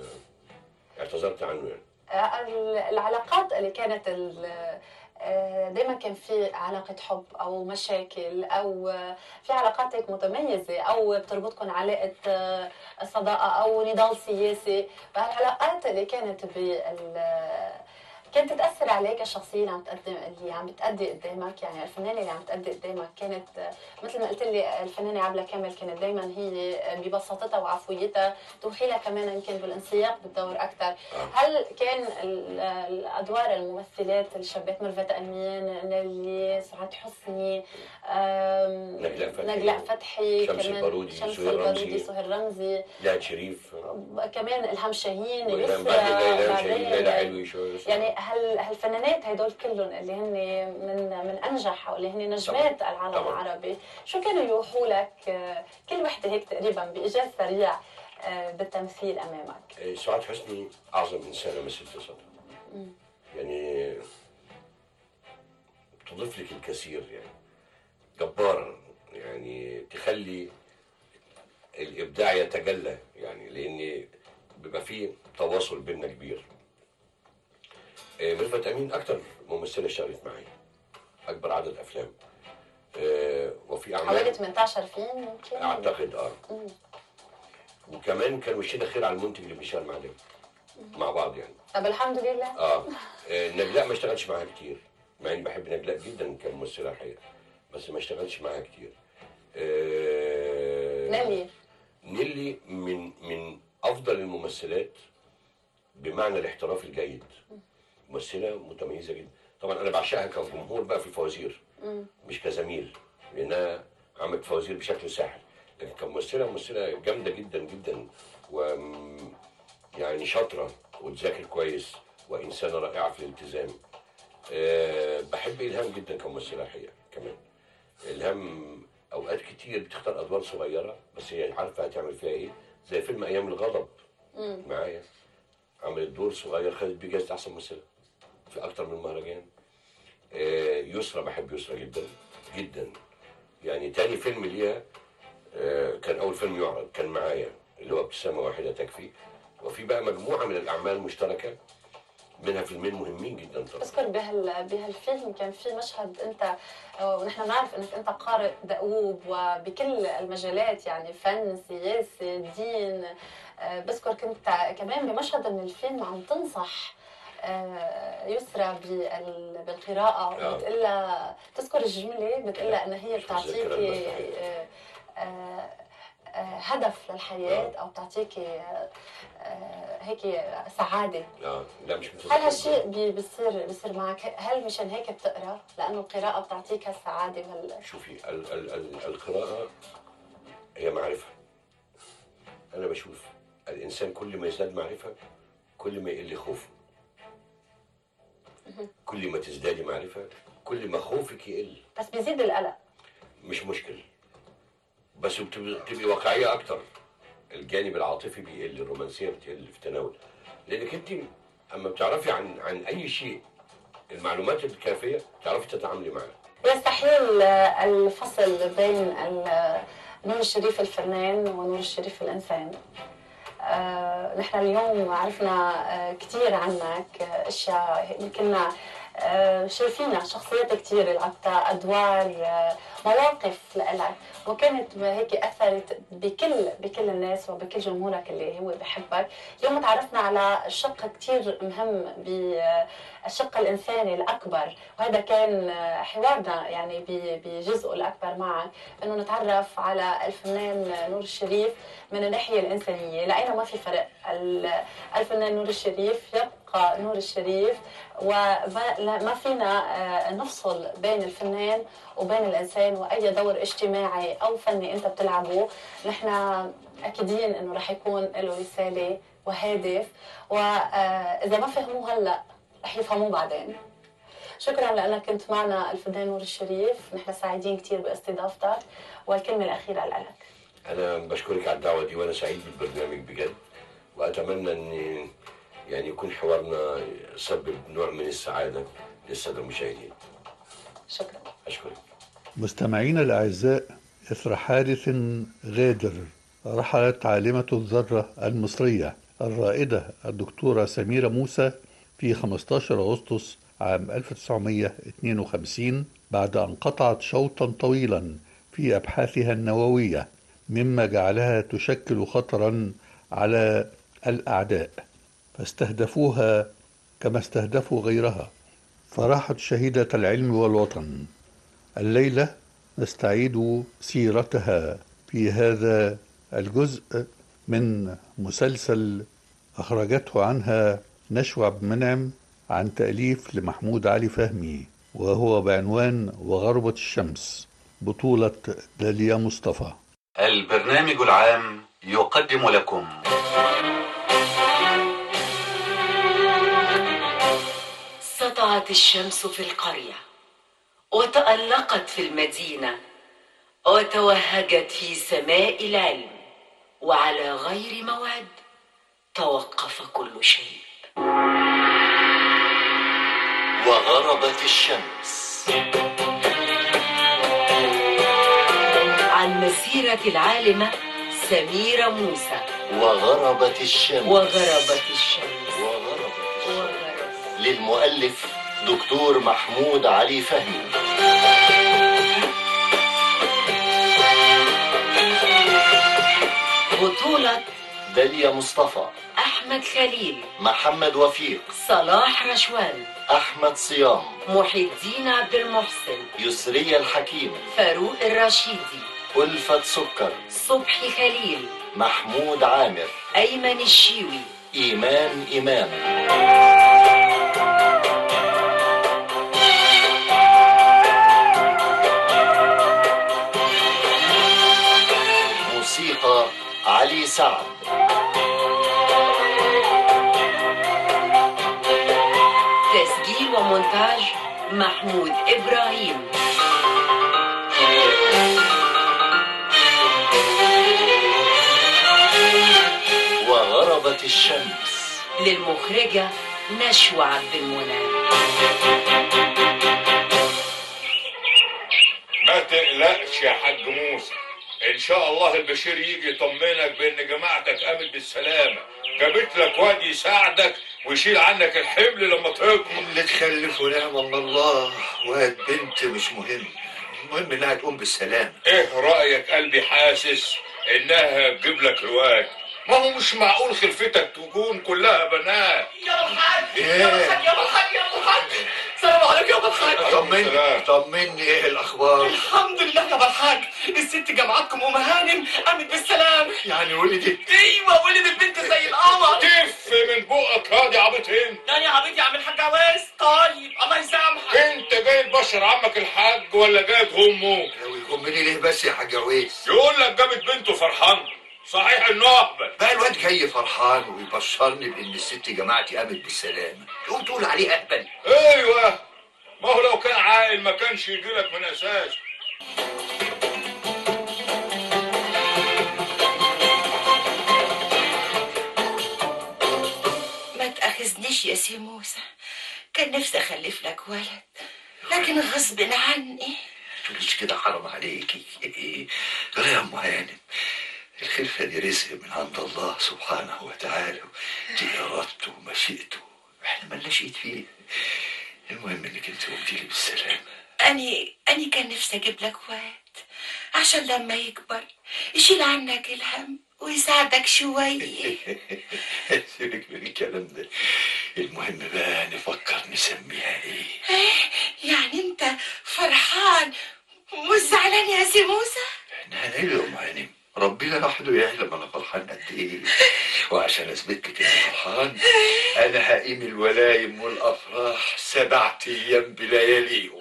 اعتذرت عنه يعني ال- العلاقات اللي كانت ال- آه، دايما كان في علاقة حب أو مشاكل أو آه، في علاقات هيك متميزة أو بتربطكم علاقة آه، صداقة أو نضال سياسي فالعلاقات اللي كانت بال كانت تتأثر عليك الشخصية اللي عم تقدم اللي عم بتأدي قدامك يعني الفنانة اللي عم تأدي قدامك كانت آه، مثل ما قلت لي الفنانة عبلة كامل كانت دايما هي ببساطتها وعفويتها توحي لها كمان يمكن بالانسياق بالدور أكثر هل كان ال- الادوار الممثلات الشابات ميرفت امين نيلي سعاد حسني آم، نجلاء فتحي. نجلاء فتحي شمس كمان البارودي، شمس سهير البارودي رمزي. سهير رمزي لعب شريف كمان الهام شاهين وإلهام يسرا بعدين ليلى شاهين بعدين. ليلى علوي شو يعني هال هالفنانات هدول كلهم اللي هن من من انجح او اللي هن نجمات العالم طبعاً. العربي شو كانوا يوحوا لك آه، كل وحده هيك تقريبا بايجاز سريع آه، بالتمثيل امامك إيه، سعاد حسني اعظم انسانه مثلت في صدر مم. يعني تضيف لك الكثير يعني جبارة يعني تخلي الابداع يتجلى يعني لان بيبقى فيه تواصل بيننا كبير آه، ميرفت امين اكتر ممثله اشتغلت معي اكبر عدد افلام آه، وفي حوالي اعمال 18 فيلم يمكن اعتقد اه مم. وكمان كان وشنا خير على المنتج اللي بيشتغل معنا مع بعض يعني طب الحمد لله اه آه، نجلاء ما اشتغلش معاها كتير مع اني بحب نجلاء جدا كممثله الحقيقه بس ما اشتغلش معاها كتير آه، نيلي نيلي من من افضل الممثلات بمعنى الاحتراف الجيد ممثله متميزه جدا طبعا انا بعشقها كجمهور بقى في الفوازير مم. مش كزميل لانها عملت فوازير بشكل ساحر لكن كممثله ممثله جامده جدا جدا و يعني شاطره وتذاكر كويس وانسانه رائعه في الالتزام أه بحب الهام جدا كممثله الحقيقه كمان الهام اوقات كتير بتختار ادوار صغيره بس هي عارفه هتعمل فيها ايه زي فيلم ايام الغضب مم. معايا عملت دور صغير خدت بيه جائزه احسن ممثله في اكتر من مهرجان آه، يسرا بحب يسرا جدا جدا يعني تاني فيلم ليها آه، كان اول فيلم يعرض كان معايا اللي هو ابتسامه واحده تكفي وفي بقى مجموعه من الاعمال المشتركه منها فيلمين مهمين جدا طبعا بذكر بهال بهالفيلم كان في مشهد انت ونحن بنعرف انك انت قارئ دؤوب وبكل المجالات يعني فن سياسه دين آه، بذكر كنت كمان بمشهد من الفيلم عم تنصح آه، يسرى بال- بالقراءة آه. بتقول لها تذكر الجملة بتقول لها إن هي مش متذكرها بتعطيكي بالحقيقة. آه، آه، آه، هدف للحياة أو بتعطيكي آه، آه، هيك سعادة اه لا مش متذكر هل هالشيء بي- بيصير بيصير معك هل مشان هيك بتقرا لانه القراءه بتعطيك هالسعاده وهال شوفي ال ال ال القراءة هي معرفة أنا بشوف الإنسان كل ما يزداد معرفة كل ما يقل خوفه كل ما تزدادي معرفة كل ما خوفك يقل بس بيزيد القلق مش مشكل بس بتبقي بتبقي واقعية أكتر الجانب العاطفي بيقل الرومانسية بتقل في التناول لأنك أنت أما بتعرفي عن عن أي شيء المعلومات الكافية تعرفي تتعاملي معاه يستحيل آه، الفصل بين ال- نور الشريف الفنان ونور الشريف الإنسان آه، نحن اليوم عرفنا آه، كثير عنك آه، اشياء كنا آه، شايفينها شخصيات كثير لعبتها ادوار آه، مواقف لإلك وكانت هيك اثرت بكل بكل الناس وبكل جمهورك اللي هو بحبك اليوم تعرفنا على شق كثير مهم بالشق الانساني الاكبر وهذا كان آه، حوارنا يعني ب- بجزءه الاكبر معك انه نتعرف على الفنان نور الشريف من الناحيه الانسانيه لقينا ما في فرق ال- الفنان نور الشريف يبقى نور الشريف وما لا- ما فينا آه، نفصل بين الفنان وبين الانسان واي دور اجتماعي او فني انت بتلعبه نحن اكيدين انه رح يكون له رساله وهادف واذا ما فهموه هلا رح يفهموه بعدين شكرا لانك كنت معنا الفنان نور الشريف نحن سعيدين كثير باستضافتك والكلمه الاخيره لك انا بشكرك على الدعوه دي وانا سعيد بالبرنامج بجد واتمنى ان يعني يكون حوارنا سبب نوع من السعاده للساده المشاهدين شكرا اشكرك مستمعينا الأعزاء إثر حادث غادر رحلت عالمة الذرة المصرية الرائدة الدكتورة سميرة موسى في 15 أغسطس عام 1952 بعد أن قطعت شوطا طويلا في أبحاثها النووية مما جعلها تشكل خطرا على الأعداء فاستهدفوها كما استهدفوا غيرها فراحت شهيدة العلم والوطن الليلة نستعيد سيرتها في هذا الجزء من مسلسل أخرجته عنها نشوى عبد المنعم عن تأليف لمحمود علي فهمي وهو بعنوان وغربة الشمس بطولة داليا مصطفى البرنامج العام يقدم لكم سطعت الشمس في القرية وتألقت في المدينة وتوهجت في سماء العلم وعلى غير موعد توقف كل شيء وغربت الشمس عن مسيرة العالمة سميرة موسى وغربت الشمس وغربت الشمس وغربت للمؤلف دكتور محمود علي فهمي بطولة داليا مصطفى أحمد خليل محمد وفيق صلاح رشوان أحمد صيام محي الدين عبد المحسن يسرية الحكيم فاروق الرشيدي ألفة سكر صبحي خليل محمود عامر أيمن الشيوي إيمان إمام موسيقى علي سعد تسجيل ومونتاج محمود إبراهيم وغربت الشمس للمخرجة نشوى عبد المنعم ما تقلقش يا حاج موسى ان شاء الله البشير يجي يطمنك بان جماعتك قامت بالسلامه جابت لك واد يساعدك ويشيل عنك الحمل لما تكبر اللي تخلف ونعم من الله واد بنت مش مهم المهم انها تقوم بالسلام ايه رايك قلبي حاسس انها تجيب لك الواد ما هو مش معقول خلفتك تكون كلها بنات يا الحاج إيه؟ يا الحاج يا الحاج يا الحاج سلام عليكم يا الحاج طمني طمني ايه الاخبار الحمد لله يا الحاج الست جماعتكم ام هانم قامت بالسلام يعني ولدت ايوه ولدت بنت زي القمر تف من بقك ياض يا عبيط انت يعني يا حبيبي يا عم الحاج عواز طيب الله يسامحك انت جاي تبشر عمك الحاج ولا جاي تغمه ويغمني ليه بس يا حاج عويس يقول لك جابت بنته فرحان صحيح انه اهبل بقى الواد جاي فرحان ويبشرني بان الست جماعتي قامت بالسلام تقوم تقول عليه اهبل ايوه ما هو لو كان عاقل ما كانش يجي لك من اساس ما تأخذنيش يا سي موسى كان نفسي أخلف لك ولد لكن غصب عني تقوليش كده حرام عليكي قولي يا ام هانم الخلفة دي رزق من عند الله سبحانه وتعالى دي إرادته ومشيئته احنا ملناش ايد فيه المهم انك انت قمتي لي بالسلامة أني أني كان نفسي أجيب لك واد عشان لما يكبر يشيل عنك الهم ويساعدك شوية سيبك من الكلام ده المهم بقى نفكر نسميها ايه يعني أنت فرحان مش زعلان يا سي موسى احنا هنعيله يا ام هانم ربنا لوحده يعلم انا فرحان قد ايه وعشان اثبت لك اني فرحان انا هقيم الولايم والافراح سبعة ايام بلياليهم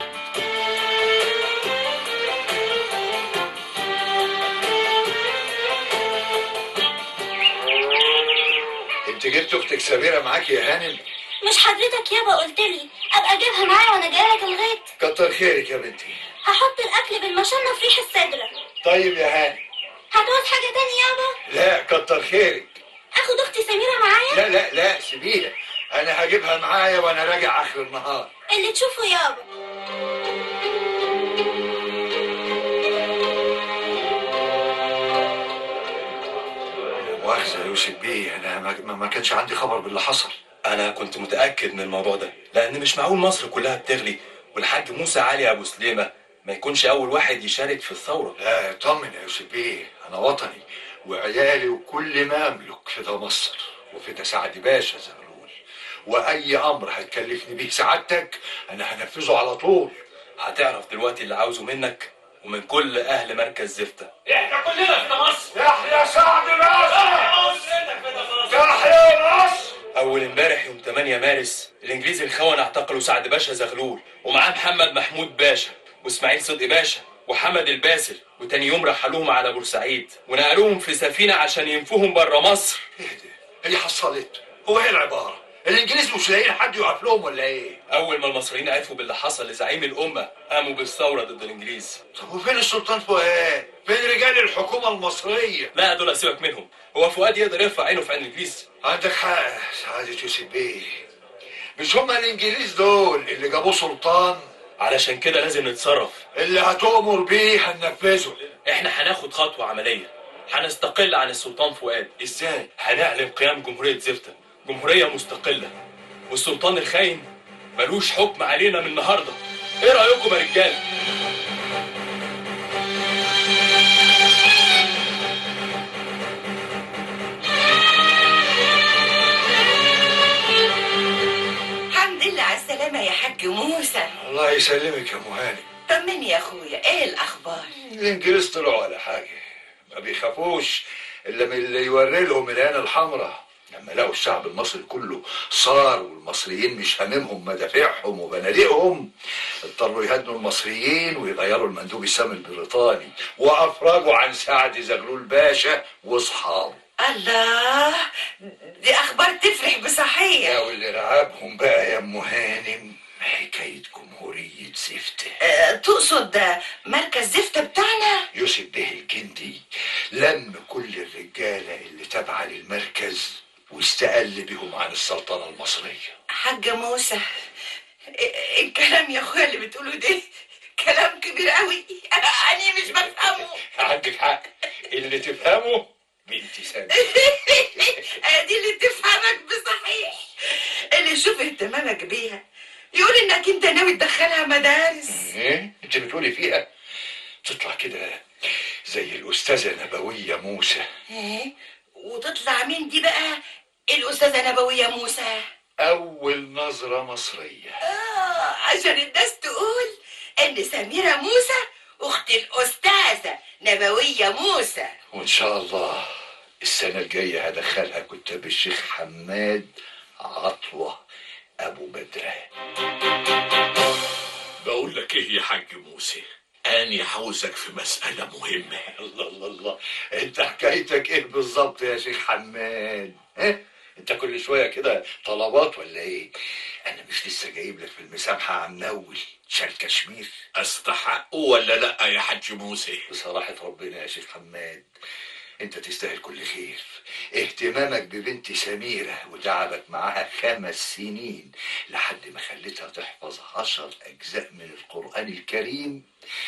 انت جبت اختك سميرة معاك يا هانم مش حضرتك يابا قلت لي ابقى اجيبها معايا وانا جايه لك الغيط كتر خيرك يا بنتي هحط الاكل بالمشنه في ريح الصدره طيب يا هانم هتعوز حاجه تاني يابا لا كتر خيرك اخد اختي سميره معايا لا لا لا سيبيها انا هجيبها معايا وانا راجع اخر النهار اللي تشوفه يابا مؤاخذة يا يوسف بيه انا ما, ما كانش عندي خبر باللي حصل انا كنت متاكد من الموضوع ده لان مش معقول مصر كلها بتغلي والحاج موسى علي ابو سليمه ما يكونش اول واحد يشارك في الثوره لا اطمن يا يوسف بيه انا وطني وعيالي وكل ما املك في ده مصر وفي ده سعد باشا زغلول واي امر هتكلفني بيه سعادتك انا هنفذه على طول هتعرف دلوقتي اللي عاوزه منك ومن كل اهل مركز زفته احنا كلنا في مصر يحيى سعد باشا تحيا مصر اول امبارح يوم 8 مارس الانجليز الخونه اعتقلوا سعد باشا زغلول ومعاه محمد محمود باشا واسماعيل صدقي باشا وحمد الباسل وتاني يوم رحلوهم على بورسعيد ونقلوهم في سفينه عشان ينفوهم بره مصر هي حصلت هو ايه العباره الانجليز مش لاقيين حد يقف لهم ولا ايه اول ما المصريين عرفوا باللي حصل لزعيم الامه قاموا بالثوره ضد الانجليز طب وفين السلطان فؤاد فين رجال الحكومه المصريه لا دول سيبك منهم هو فؤاد يقدر يرفع عينه في عين الانجليز عندك حق سعادة يوسف بيه مش هما الانجليز دول اللي جابوه سلطان علشان كده لازم نتصرف اللي هتؤمر بيه هننفذه احنا هناخد خطوه عمليه هنستقل عن السلطان فؤاد ازاي هنعلن قيام جمهوريه زفته جمهوريه مستقله والسلطان الخاين ملوش حكم علينا من النهارده ايه رايكم يا رجاله الحمد لله على السلامة يا حاج موسى الله يسلمك يا ام هاني طمني يا اخويا ايه الاخبار الانجليز طلعوا على حاجه ما بيخافوش الا من اللي يوري لهم العين الحمراء لما لقوا الشعب المصري كله صار والمصريين مش هاممهم مدافعهم وبنادقهم اضطروا يهدوا المصريين ويغيروا المندوب السامي البريطاني وافرجوا عن سعد زغلول باشا واصحابه الله دي اخبار تفرح بصحيح يا واللي رعبهم بقى يا ام هانم حكايه جمهوريه زفته أه تقصد ده مركز زفته بتاعنا يوسف بيه الجندي لم كل الرجاله اللي تابعه للمركز واستقل بهم عن السلطنه المصريه حاج موسى إيه الكلام يا اخويا اللي بتقوله ده كلام كبير قوي انا مش بفهمه عندك حق اللي تفهمه بنتي سامي دي اللي تفهمك بصحيح اللي يشوف اهتمامك بيها يقول انك انت ناوي تدخلها مدارس ايه انت بتقولي فيها تطلع كده زي الاستاذه نبويه موسى ايه وتطلع مين دي بقى الاستاذه نبويه موسى اول نظره مصريه اه عشان الناس تقول ان سميره موسى اخت الاستاذه نبويه موسى وان شاء الله السنه الجايه هدخلها كتاب الشيخ حماد عطوه ابو بدره بقول لك ايه يا حاج موسى أنا عاوزك في مسألة مهمة الله الله الله انت حكايتك ايه بالظبط يا شيخ حماد ها انت كل شويه كده طلبات ولا ايه انا مش لسه جايب لك في المسامحه عم نول شال كشمير أستحق ولا لأ يا حاج موسى بصراحه ربنا يا شيخ حماد انت تستاهل كل خير اهتمامك ببنت سميرة وتعبك معاها خمس سنين لحد ما خليتها تحفظ عشر أجزاء من القرآن الكريم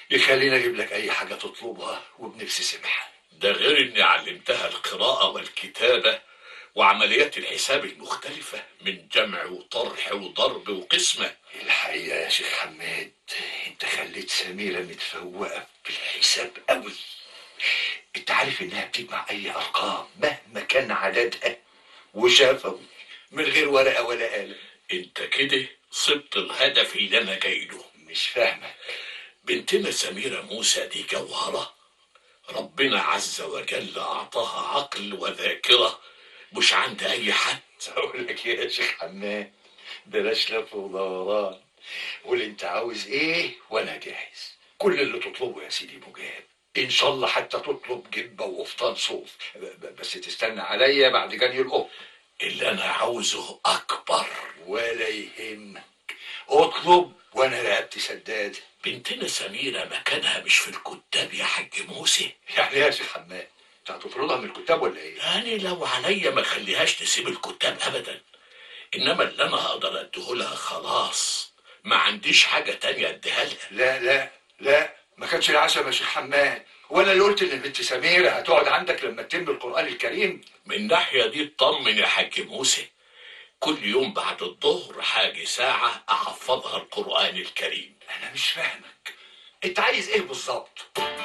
يخليني اجيب لك اي حاجه تطلبها وبنفسي سمحه ده غير اني علمتها القراءة والكتابة وعمليات الحساب المختلفة من جمع وطرح وضرب وقسمة الحقيقه يا شيخ حماد انت خليت سميره متفوقه في الحساب قوي انت عارف انها بتجمع اي ارقام مهما كان عددها وشافوا من غير ورقه ولا قلم انت كده صبت الهدف اللي انا جاي له مش فاهمك بنتنا سميرة موسى دي جوهرة ربنا عز وجل أعطاها عقل وذاكرة مش عند أي حد اقول لك إيه يا شيخ حماد بلاش لف ودوران قول انت عاوز ايه وانا جاهز كل اللي تطلبه يا سيدي مجاب ان شاء الله حتى تطلب جبه وقفطان صوف ب- ب- بس تستنى عليا بعد جني القط اللي أنا عاوزه أكبر ولا يهمك اطلب وانا رقبتي سداد بنتنا سميرة مكانها مش في الكتاب يا حاج موسى يعني إيه يا شيخ حماد انت هتطردها من الكتاب ولا ايه يعني لو عليا ما خليهاش تسيب الكتاب أبدا إنما اللي أنا هقدر أديهولها خلاص ما عنديش حاجة تانية أديها لها لا لا لا ما كانش العشاء يا شيخ حماد ولا اللي قلت ان بنت سميره هتقعد عندك لما تتم القران الكريم من الناحية دي اطمن يا حاج موسى كل يوم بعد الظهر حاجة ساعة أحفظها القرآن الكريم انا مش فاهمك انت عايز ايه بالظبط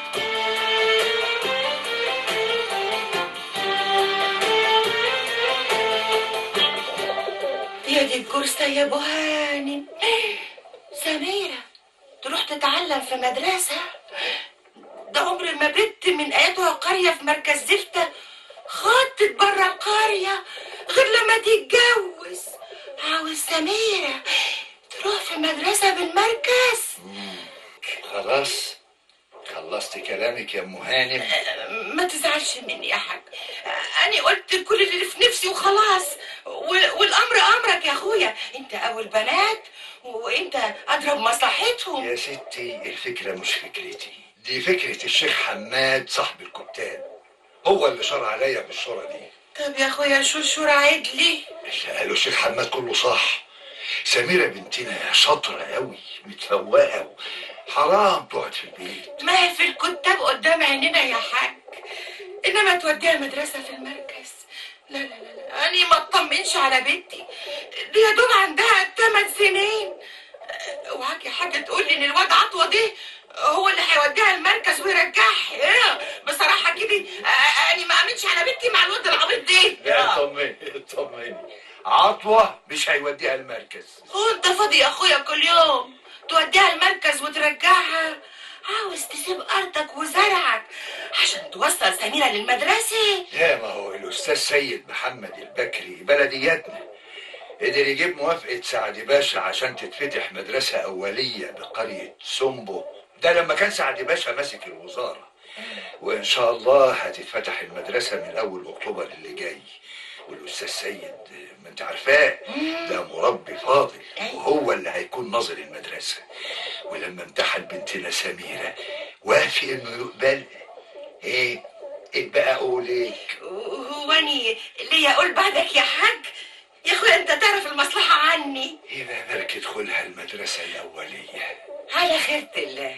يا دي الكرسة يا ابو هانم سميرة تروح تتعلم في مدرسة ده عمر ما بنت من اياتها قرية في مركز زفتة خطت برا القرية غير لما تتجوز عاوز سميرة تروح في مدرسة بالمركز خلاص خلصت كلامك يا ام هانم ما تزعلش مني يا حاج انا قلت كل اللي في نفسي وخلاص و- والامر امرك يا اخويا انت اول بنات وانت اضرب مصلحتهم يا ستي الفكره مش فكرتي دي فكره الشيخ حماد صاحب الكتاب هو اللي شرع عليا بالشورى دي طب يا اخويا شو شو راعد لي اللي قاله الشيخ حماد كله صح سميره بنتنا شاطره قوي متفوقه حرام تقعد في البيت ما هي في الكتاب قدام عيننا يا حاج انما توديها مدرسه في المركز لا لا لا, لا. انا ما اطمنش على بنتي دي يا دوب عندها 8 سنين اوعاك يا حاج تقول لي ان الواد عطوه دي هو اللي هيوديها المركز ويرجعها إيه؟ بصراحه كده آه، انا ما امنش على بنتي مع الواد العبيط دي لا اطمني اطمني عطوه مش هيوديها المركز هو انت فاضي يا اخويا كل يوم توديها المركز وترجعها عاوز تسيب ارضك وزرعك عشان توصل سميرة للمدرسة لا ما هو الاستاذ سيد محمد البكري بلدياتنا قدر يجيب موافقة سعد باشا عشان تتفتح مدرسة أولية بقرية سومبو ده لما كان سعد باشا ماسك الوزارة وإن شاء الله هتتفتح المدرسة من أول أكتوبر اللي جاي والأستاذ سيد ما أنت عارفاه ده مربي فاضل وهو اللي هيكون ناظر المدرسة ولما امتحن بنتنا سميرة وافق إنه يقبل إيه إيه بقى أقول إيه هو اني ليا اقول بعدك يا حاج يا اخويا انت تعرف المصلحة عني يبقى بالك ادخلها المدرسة الأولية على خيرة الله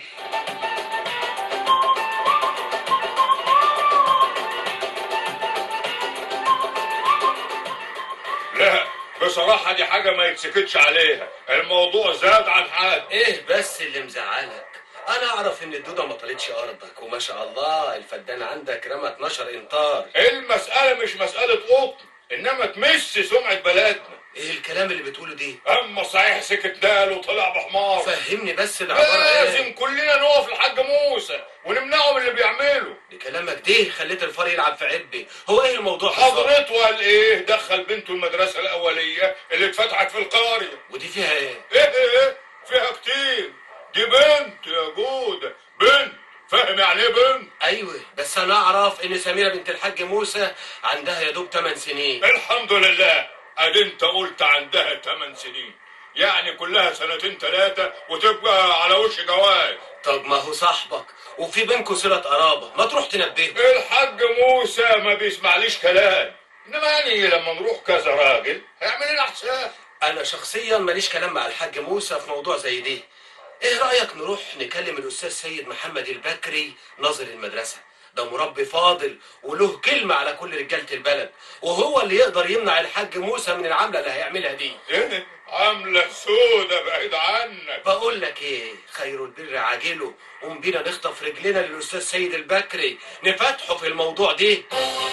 لا بصراحة دي حاجة ما يتسكتش عليها الموضوع زاد عن حد ايه بس اللي مزعلك انا اعرف ان الدودة ما طالتش ارضك وما شاء الله الفدان عندك رمى 12 انطار المسألة مش مسألة قطن إنما تمس سمعة بلدنا ايه الكلام اللي بتقوله دي أما صحيح سكت نال وطلع بحمار فهمني بس العبارة لازم ايه كلنا نقف لحاج موسى ونمنعه من اللي بيعمله بكلامك ده خليت الفار يلعب في عبي هو ايه الموضوع بالظبط؟ حضرته قال ايه دخل بنته المدرسة الأولية اللي اتفتحت في القرية ودي فيها ايه ايه ايه فيها كتير دي بنت يا جودة بنت فاهم يعني ايه بنت ايوه بس انا اعرف ان سميرة بنت الحاج موسى عندها يا دوب 8 سنين الحمد لله ادي انت قلت عندها 8 سنين يعني كلها سنتين ثلاثة وتبقى على وش جواز طب ما هو صاحبك وفي بينكم صلة قرابة ما تروح تنبهه الحاج موسى ما بيسمعليش كلام انما يعني لما نروح كذا راجل هيعمل لنا حساب انا شخصيا ماليش كلام مع الحاج موسى في موضوع زي دي ايه رايك نروح نكلم الاستاذ سيد محمد البكري ناظر المدرسه ده مربي فاضل وله كلمة على كل رجالة البلد وهو اللي يقدر يمنع الحاج موسى من العملة اللي هيعملها دي ايه عاملة سودة بعيد عنك بقول لك ايه خير البر عاجله قوم بينا نخطف رجلنا للاستاذ سيد البكري نفتحه في الموضوع ده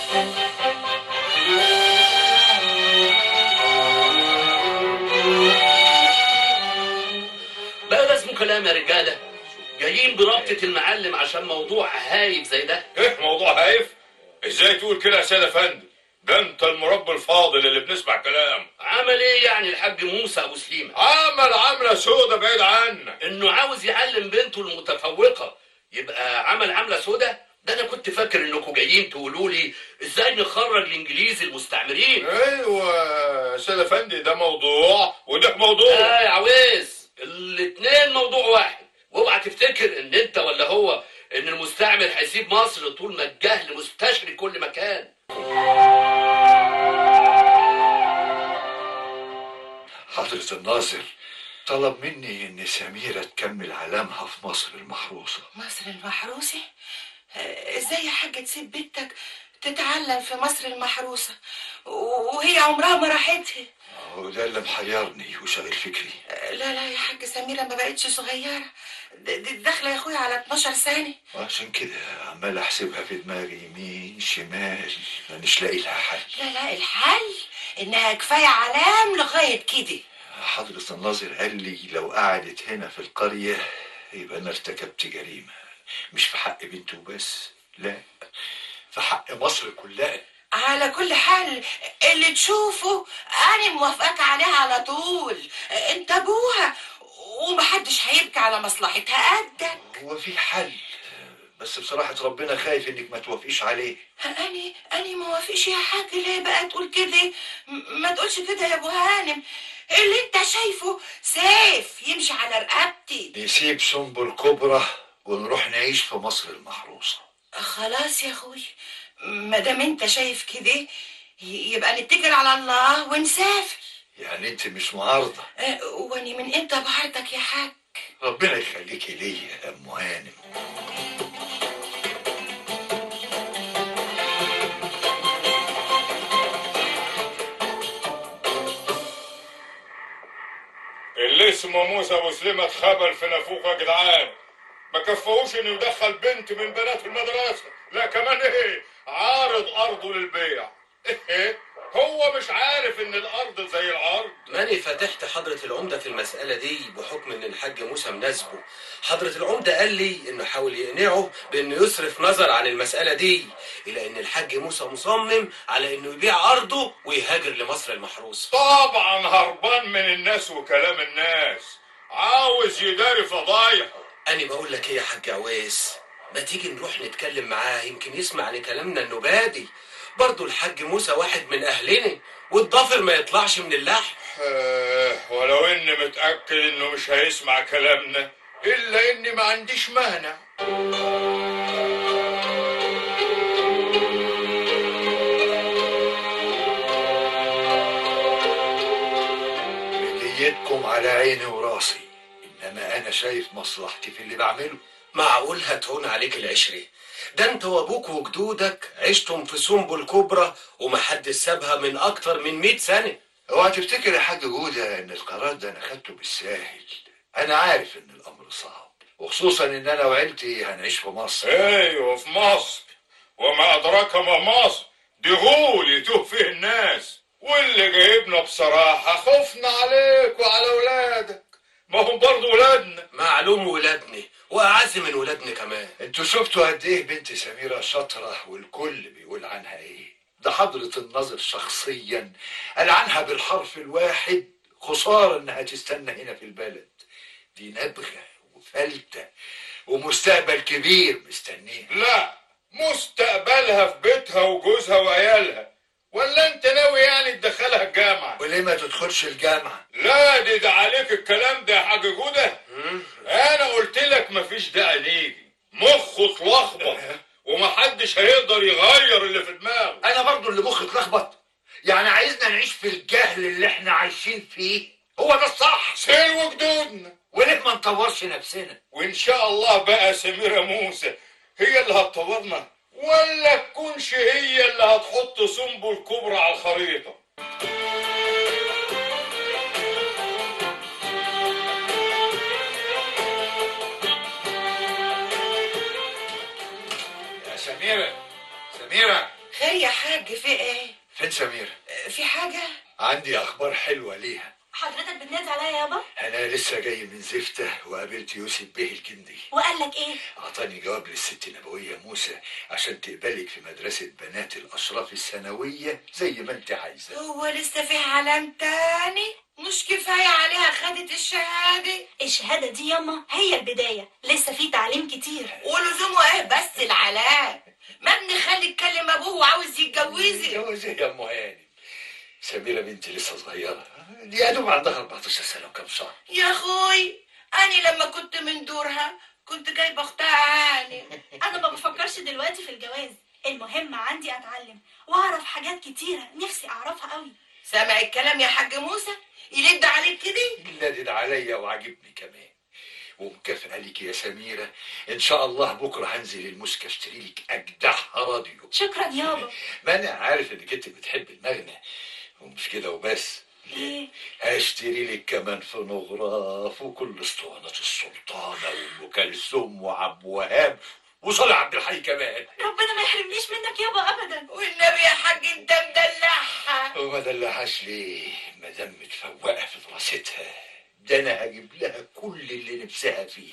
بقى ده اسمه كلام يا رجاله جايين برابطه المعلم عشان موضوع هايف زي ده ايه موضوع هايف ازاي تقول كده يا سيد افندي ده انت المربي الفاضل اللي بنسمع كلامه عمل ايه يعني الحاج موسى ابو سليمه عمل عملة سودة بعيد عنك انه عاوز يعلم بنته المتفوقه يبقى عمل عمله سودة ده انا كنت فاكر انكم جايين تقولوا لي ازاي نخرج الانجليز المستعمرين ايوه يا سيد افندي ده موضوع وده موضوع اه يا عويس الاتنين موضوع واحد واوعى تفتكر ان انت ولا هو ان المستعمر هيسيب مصر طول ما الجهل مستشري كل مكان حضرة الناظر طلب مني ان سميرة تكمل علامها في مصر المحروسة مصر المحروسة آه، ازاي يا حاجة تسيب بنتك تتعلم في مصر المحروسة و- وهي عمرها ما راحتها وده اللي محيرني وشاغل فكري آه، لا لا يا حاجة سميرة ما بقتش صغيرة د- دي داخلة يا اخويا على 12 سنة وعشان كده عمال احسبها في دماغي يمين شمال مانيش لاقي لها حل لا لا الحل انها كفاية علام لغاية كده حضرة الناظر قال لي لو قعدت هنا في القرية يبقى انا ارتكبت جريمة مش في حق بنته بس لا في حق مصر كلها على كل حال اللي تشوفه انا موافقاك عليها على طول انت ابوها ومحدش هيبكي على مصلحتها قدك هو في حل بس بصراحة ربنا خايف انك ما توافقيش عليه أني أني ما وافقش يا حاج ليه بقى تقول كده م- ما تقولش كده يا أبو هانم اللي أنت شايفه سيف يمشي على رقبتي نسيب سنبل كبرى ونروح نعيش في مصر المحروسة خلاص يا أخوي ما دام أنت شايف كده ي- يبقى نتكل على الله ونسافر يعني انت مش معارضة أه، وأني من إمتى بحارتك يا حاج ربنا يخليكي ليا يا ام هانم اللي اسمه موسى ابو سليمة اتخبل في نافوخ يا جدعان ما كفوش انه يدخل بنت من بنات المدرسة لا كمان ايه عارض ارضه للبيع ايه هو مش عارف ان الارض زي العرض ماني فتحت حضرة العمدة في المسألة دي بحكم ان الحاج موسى مناسبه حضرة العمدة قال لي انه حاول يقنعه بانه يصرف نظر عن المسألة دي الى ان الحاج موسى مصمم على انه يبيع ارضه ويهاجر لمصر المحروسة طبعا هربان من الناس وكلام الناس عاوز يداري فضايحه انا بقول لك ايه يا حاج عويس ما تيجي نروح نتكلم معاه يمكن يسمع لكلامنا النبادي برضه الحاج موسى واحد من اهلنا والضفر ما يطلعش من اللحم آه، ولو اني متأكد انه مش هيسمع كلامنا الا اني ما عنديش مانع مليتكم على عيني وراسي انما انا شايف مصلحتي في اللي بعمله معقول هتهون عليك العشرة ده انت وابوك وجدودك عشتم في سنبل كبرى ومحدش سابها من اكتر من مئة سنة اوعى تفتكر يا حاج جودة ان القرار ده انا خدته بالساهل انا عارف ان الامر صعب وخصوصا ان انا وعيلتي هنعيش في مصر ايوه في مصر وما ادراك ما مصر دي غول يتوه فيه الناس واللي جايبنا بصراحة خوفنا عليك وعلى ولادك ما هم برضه ولادنا معلوم ولادنا واعز من ولادنا كمان انتوا شفتوا قد ايه بنت سميرة شاطرة والكل بيقول عنها ايه ده حضرة الناظر شخصيا قال عنها بالحرف الواحد خسارة انها تستنى هنا في البلد دي نبغة وفلتة ومستقبل كبير مستنيه لا مستقبلها في بيتها وجوزها وعيالها ولا انت ناوي يعني تدخلها الجامعة وليه ما تدخلش الجامعة لا دي ده عليك الكلام ده يا حاج جودة انا قلت لك مفيش داعي نيجي مخه اتلخبط ومحدش هيقدر يغير اللي في دماغه انا برضو اللي مخي اتلخبط يعني عايزنا نعيش في الجهل اللي احنا عايشين فيه هو ده الصح سلو جدودنا وليه ما نطورش نفسنا وان شاء الله بقى سميرة موسى هي اللي هتطورنا ولا تكونش هي اللي هتحط سنبل كبرى على الخريطة يا سميرة سميرة خير يا حاج في ايه فين سميرة في حاجة عندي اخبار حلوة ليها حضرتك بتنادي عليا يابا انا لسه جاي من زفته وقابلت يوسف بيه الجندي وقال لك ايه اعطاني جواب للست النبويه موسى عشان تقبلك في مدرسه بنات الاشراف الثانويه زي ما انت عايزه هو لسه في علام تاني مش كفاية عليها خدت الشهادة الشهادة دي ياما هي البداية لسه في تعليم كتير ولزومه ايه بس العلام ما ابني خلي يتكلم ابوه وعاوز يتجوزي جوزي يا ام هانم سميره بنتي لسه صغيره دي يا دوب عندها 14 سنه وكم شهر يا اخوي انا لما كنت من دورها كنت جايبه اختها عاني انا ما بفكرش دلوقتي في الجواز المهم عندي اتعلم واعرف حاجات كتيرة نفسي اعرفها قوي سامع الكلام يا حاج موسى يلد عليك كده لادد عليا وعجبني كمان ومكافأة ليك يا سميرة إن شاء الله بكرة هنزل المسكة اشتري لك أجدعها راديو شكرا يابا ما أنا عارف إنك أنت بتحب المغنى ومش كده وبس ايه هشتري لك كمان فونوغراف وكل اسطوانات السلطانة وأم كلثوم وعبد الوهاب وصالح عبد الحي كمان ربنا ما يحرمنيش منك يابا ابدا والنبي يا حاج انت مدلعها وما دلعهاش ليه ما دام متفوقة في دراستها ده أنا هجيب لها كل اللي نفسها فيه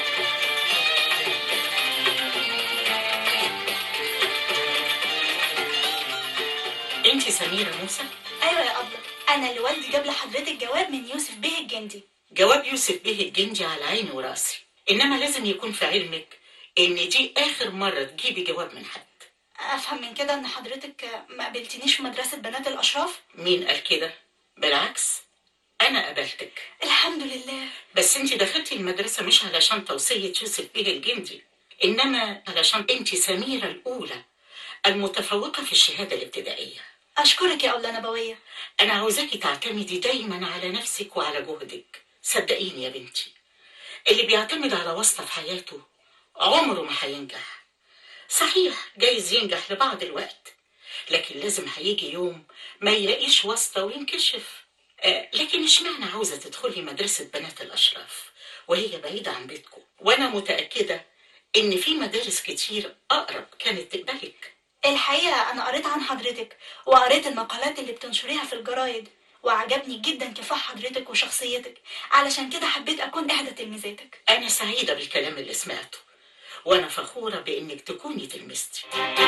انت سميرة موسى ايوه يا ابله انا اللي والدي جاب لحضرتك جواب من يوسف بيه الجندي جواب يوسف به الجندي على عيني وراسي انما لازم يكون في علمك ان دي اخر مره تجيبي جواب من حد افهم من كده ان حضرتك ما قابلتنيش في مدرسة بنات الاشراف مين قال كده بالعكس انا قابلتك الحمد لله بس انت دخلتي المدرسه مش علشان توصيه يوسف به الجندي انما علشان انت سميره الاولى المتفوقه في الشهاده الابتدائيه اشكرك يا ابله نبويه انا عاوزاكي تعتمدي دايما على نفسك وعلى جهدك صدقيني يا بنتي اللي بيعتمد على واسطه في حياته عمره ما هينجح صحيح جايز ينجح لبعض الوقت لكن لازم هيجي يوم ما يلاقيش واسطه وينكشف آه لكن اشمعنى عاوزه تدخلي مدرسه بنات الاشراف وهي بعيده عن بيتكم وانا متاكده ان في مدارس كتير اقرب كانت تقبلك الحقيقة أنا قريت عن حضرتك وقريت المقالات اللي بتنشريها في الجرايد وعجبني جدا كفاح حضرتك وشخصيتك علشان كده حبيت أكون إحدى تلميذاتك انا سعيده بالكلام اللي سمعته وانا فخوره بانك تكوني تلميذتي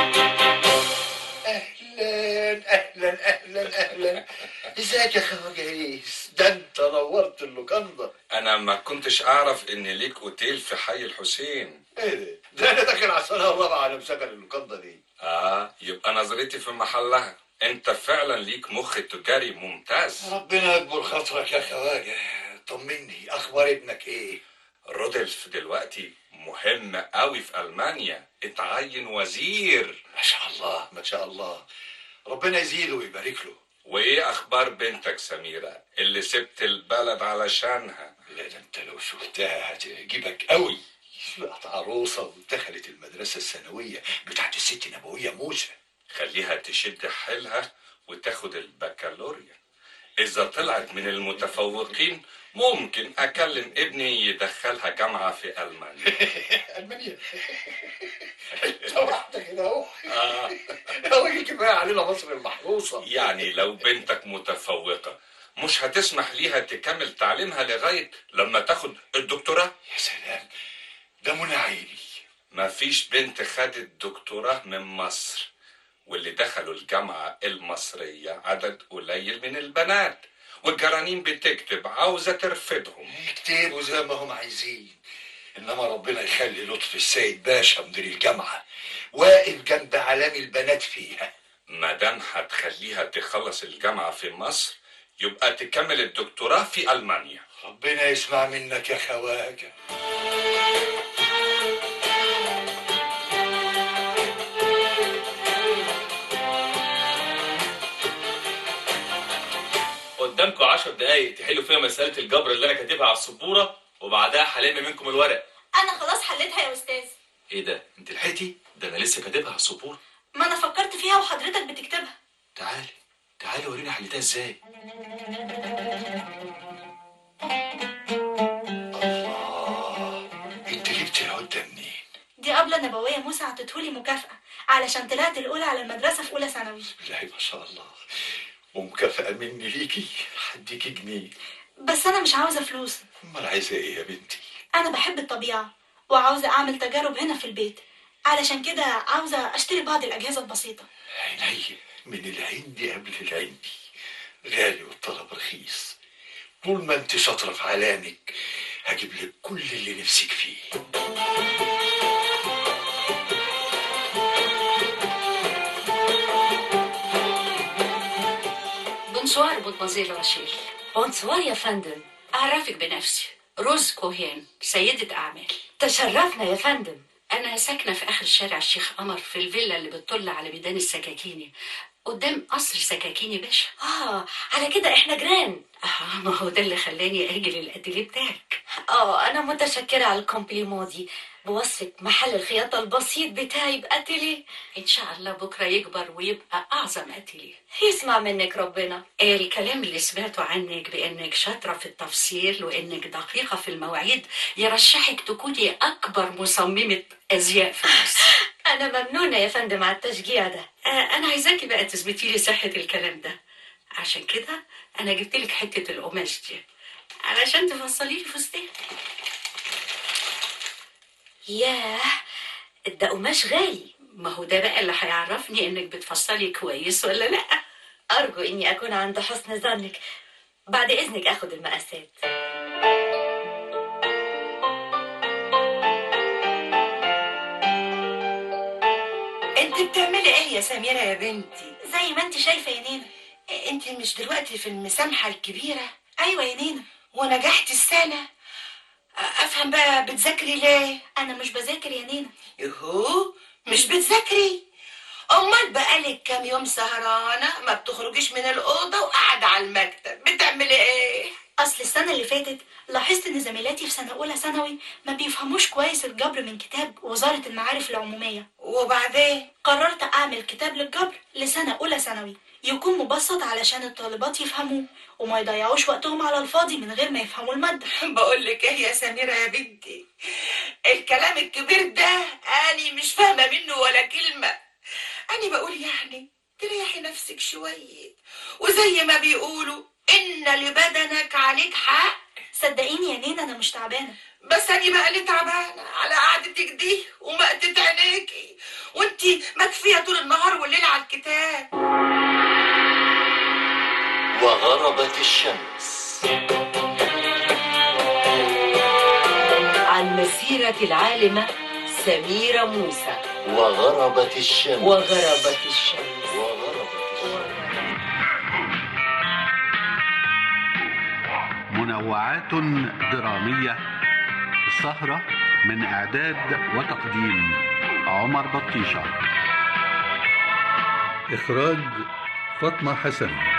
اهلا اهلا اهلا اهلا ازيك يا خواجه عيس ده انت نورت اللوكاندا انا ما كنتش اعرف ان ليك اوتيل في حي الحسين ايه ده ده انا داخل على السنه الرابعه على مسكن اللوكاندا دي اه يبقى نظرتي في محلها انت فعلا ليك مخ تجاري ممتاز ربنا يكبر خاطرك يا خواجه طمني اخبار ابنك ايه رودolf دلوقتي مهم قوي في المانيا اتعين وزير ما شاء الله ما شاء الله ربنا يزيده ويبارك له وايه اخبار بنتك سميرة اللي سبت البلد علشانها لا ده انت لو شفتها هتعجبك قوي بقت عروسه ودخلت المدرسه الثانويه بتاعت الست نبويه موسى خليها تشد حيلها وتاخد البكالوريا اذا طلعت من المتفوقين ممكن اكلم ابني يدخلها جامعة في المانيا المانيا انت واحده كده اهو آه. يا راجل كفايه علينا مصر المحروسه يعني لو بنتك متفوقة مش هتسمح ليها تكمل تعليمها لغاية لما تاخد الدكتوراه يا سلام ده منى عيني مفيش بنت خدت دكتوراه من مصر واللي دخلوا الجامعة المصرية عدد قليل من البنات والجرانين بتكتب عاوزة ترفضهم يكتبوا زي ما هم عايزين انما ربنا يخلي لطفي السيد باشا مدير الجامعه واقف جنب علام البنات فيها مادام هتخليها تخلص الجامعة في مصر يبقى تكمل الدكتوراه في ألمانيا ربنا يسمع منك يا خواجه قدام قدامكم 10 دقايق تحلوا فيها مساله الجبر اللي انا كاتبها على السبوره وبعدها هلم منكم الورق انا خلاص حليتها يا استاذ ايه ده انت لحقتي ده انا لسه كاتبها على السبوره ما انا فكرت فيها وحضرتك بتكتبها تعالي تعالي وريني حليتها ازاي انت جبت العده منين دي قبلة نبوية موسى عطتهولي مكافأة علشان طلعت الأولى على المدرسة في أولى ثانوي لا ما شاء الله ومكافأة مني ليكي هديكي جنيه بس أنا مش عاوزة فلوس امال عايزه ايه يا بنتي أنا بحب الطبيعة وعاوزة أعمل تجارب هنا في البيت علشان كده عاوزة أشتري بعض الأجهزة البسيطة عيني من العندي قبل العندي غالي والطلب رخيص طول ما انت شاطره في علامك هجيب لك كل اللي نفسك فيه بونسوار مدمزيل رشيل بونسوار يا فندم أعرفك بنفسي روز كوهين سيدة أعمال تشرفنا يا فندم أنا ساكنة في آخر شارع الشيخ قمر في الفيلا اللي بتطل على ميدان السكاكيني قدام قصر سكاكيني باشا اه على كده احنا جيران اه ما هو ده اللي خلاني اجي للاتيليه بتاعك اه انا متشكره على الكومبليمون دي بوصفة محل الخياطة البسيط بتاعي بأتيليه إن شاء الله بكرة يكبر ويبقى أعظم أتيليه يسمع منك ربنا الكلام اللي سمعته عنك بأنك شاطرة في التفصيل وأنك دقيقة في المواعيد يرشحك تكوني أكبر مصممة أزياء في مصر أنا ممنونة يا فندم على التشجيع ده آه أنا عايزاكي بقى تثبتي لي صحة الكلام ده عشان كده أنا جبت لك حتة القماش دي علشان تفصلي لي فستان ياه ده قماش غالي ما هو ده بقى اللي هيعرفني انك بتفصلي كويس ولا لا ارجو اني اكون عند حسن ظنك بعد اذنك اخد المقاسات انت بتعملي ايه يا سميرة يا بنتي زي ما انت شايفة يا نينا انت مش دلوقتي في المسامحة الكبيرة أيوة يا نينا ونجحت السنة افهم بقى بتذاكري ليه أنا مش بذاكر يا نينا يهو مش بتذاكري امال بقالك كام يوم سهرانة ما بتخرجيش من الأوضة وقاعدة على المكتب بتعملي ايه أصل السنة اللي فاتت لاحظت إن زميلاتي في سنة أولى ثانوي ما بيفهموش كويس الجبر من كتاب وزارة المعارف العمومية وبعدين قررت أعمل كتاب للجبر لسنة أولى ثانوي يكون مبسط علشان الطالبات يفهموه وما يضيعوش وقتهم على الفاضي من غير ما يفهموا المادة بقول لك ايه يا سميرة يا بنتي الكلام الكبير ده أنا مش فاهمة منه ولا كلمة أنا بقول يعني تريحي نفسك شوية وزي ما بيقولوا إن لبدنك عليك حق صدقيني يا نينا أنا مش تعبانة بس أنا بقى اللي تعبانة على قعدتك دي ومقتة عينيكي وانتي مكفية طول النهار والليل على الكتاب وغربت الشمس عن مسيرة العالمة سميرة موسى وغربت الشمس وغربت الشمس منوعات درامية السهرة من إعداد وتقديم عمر بطيشة إخراج فاطمة حسن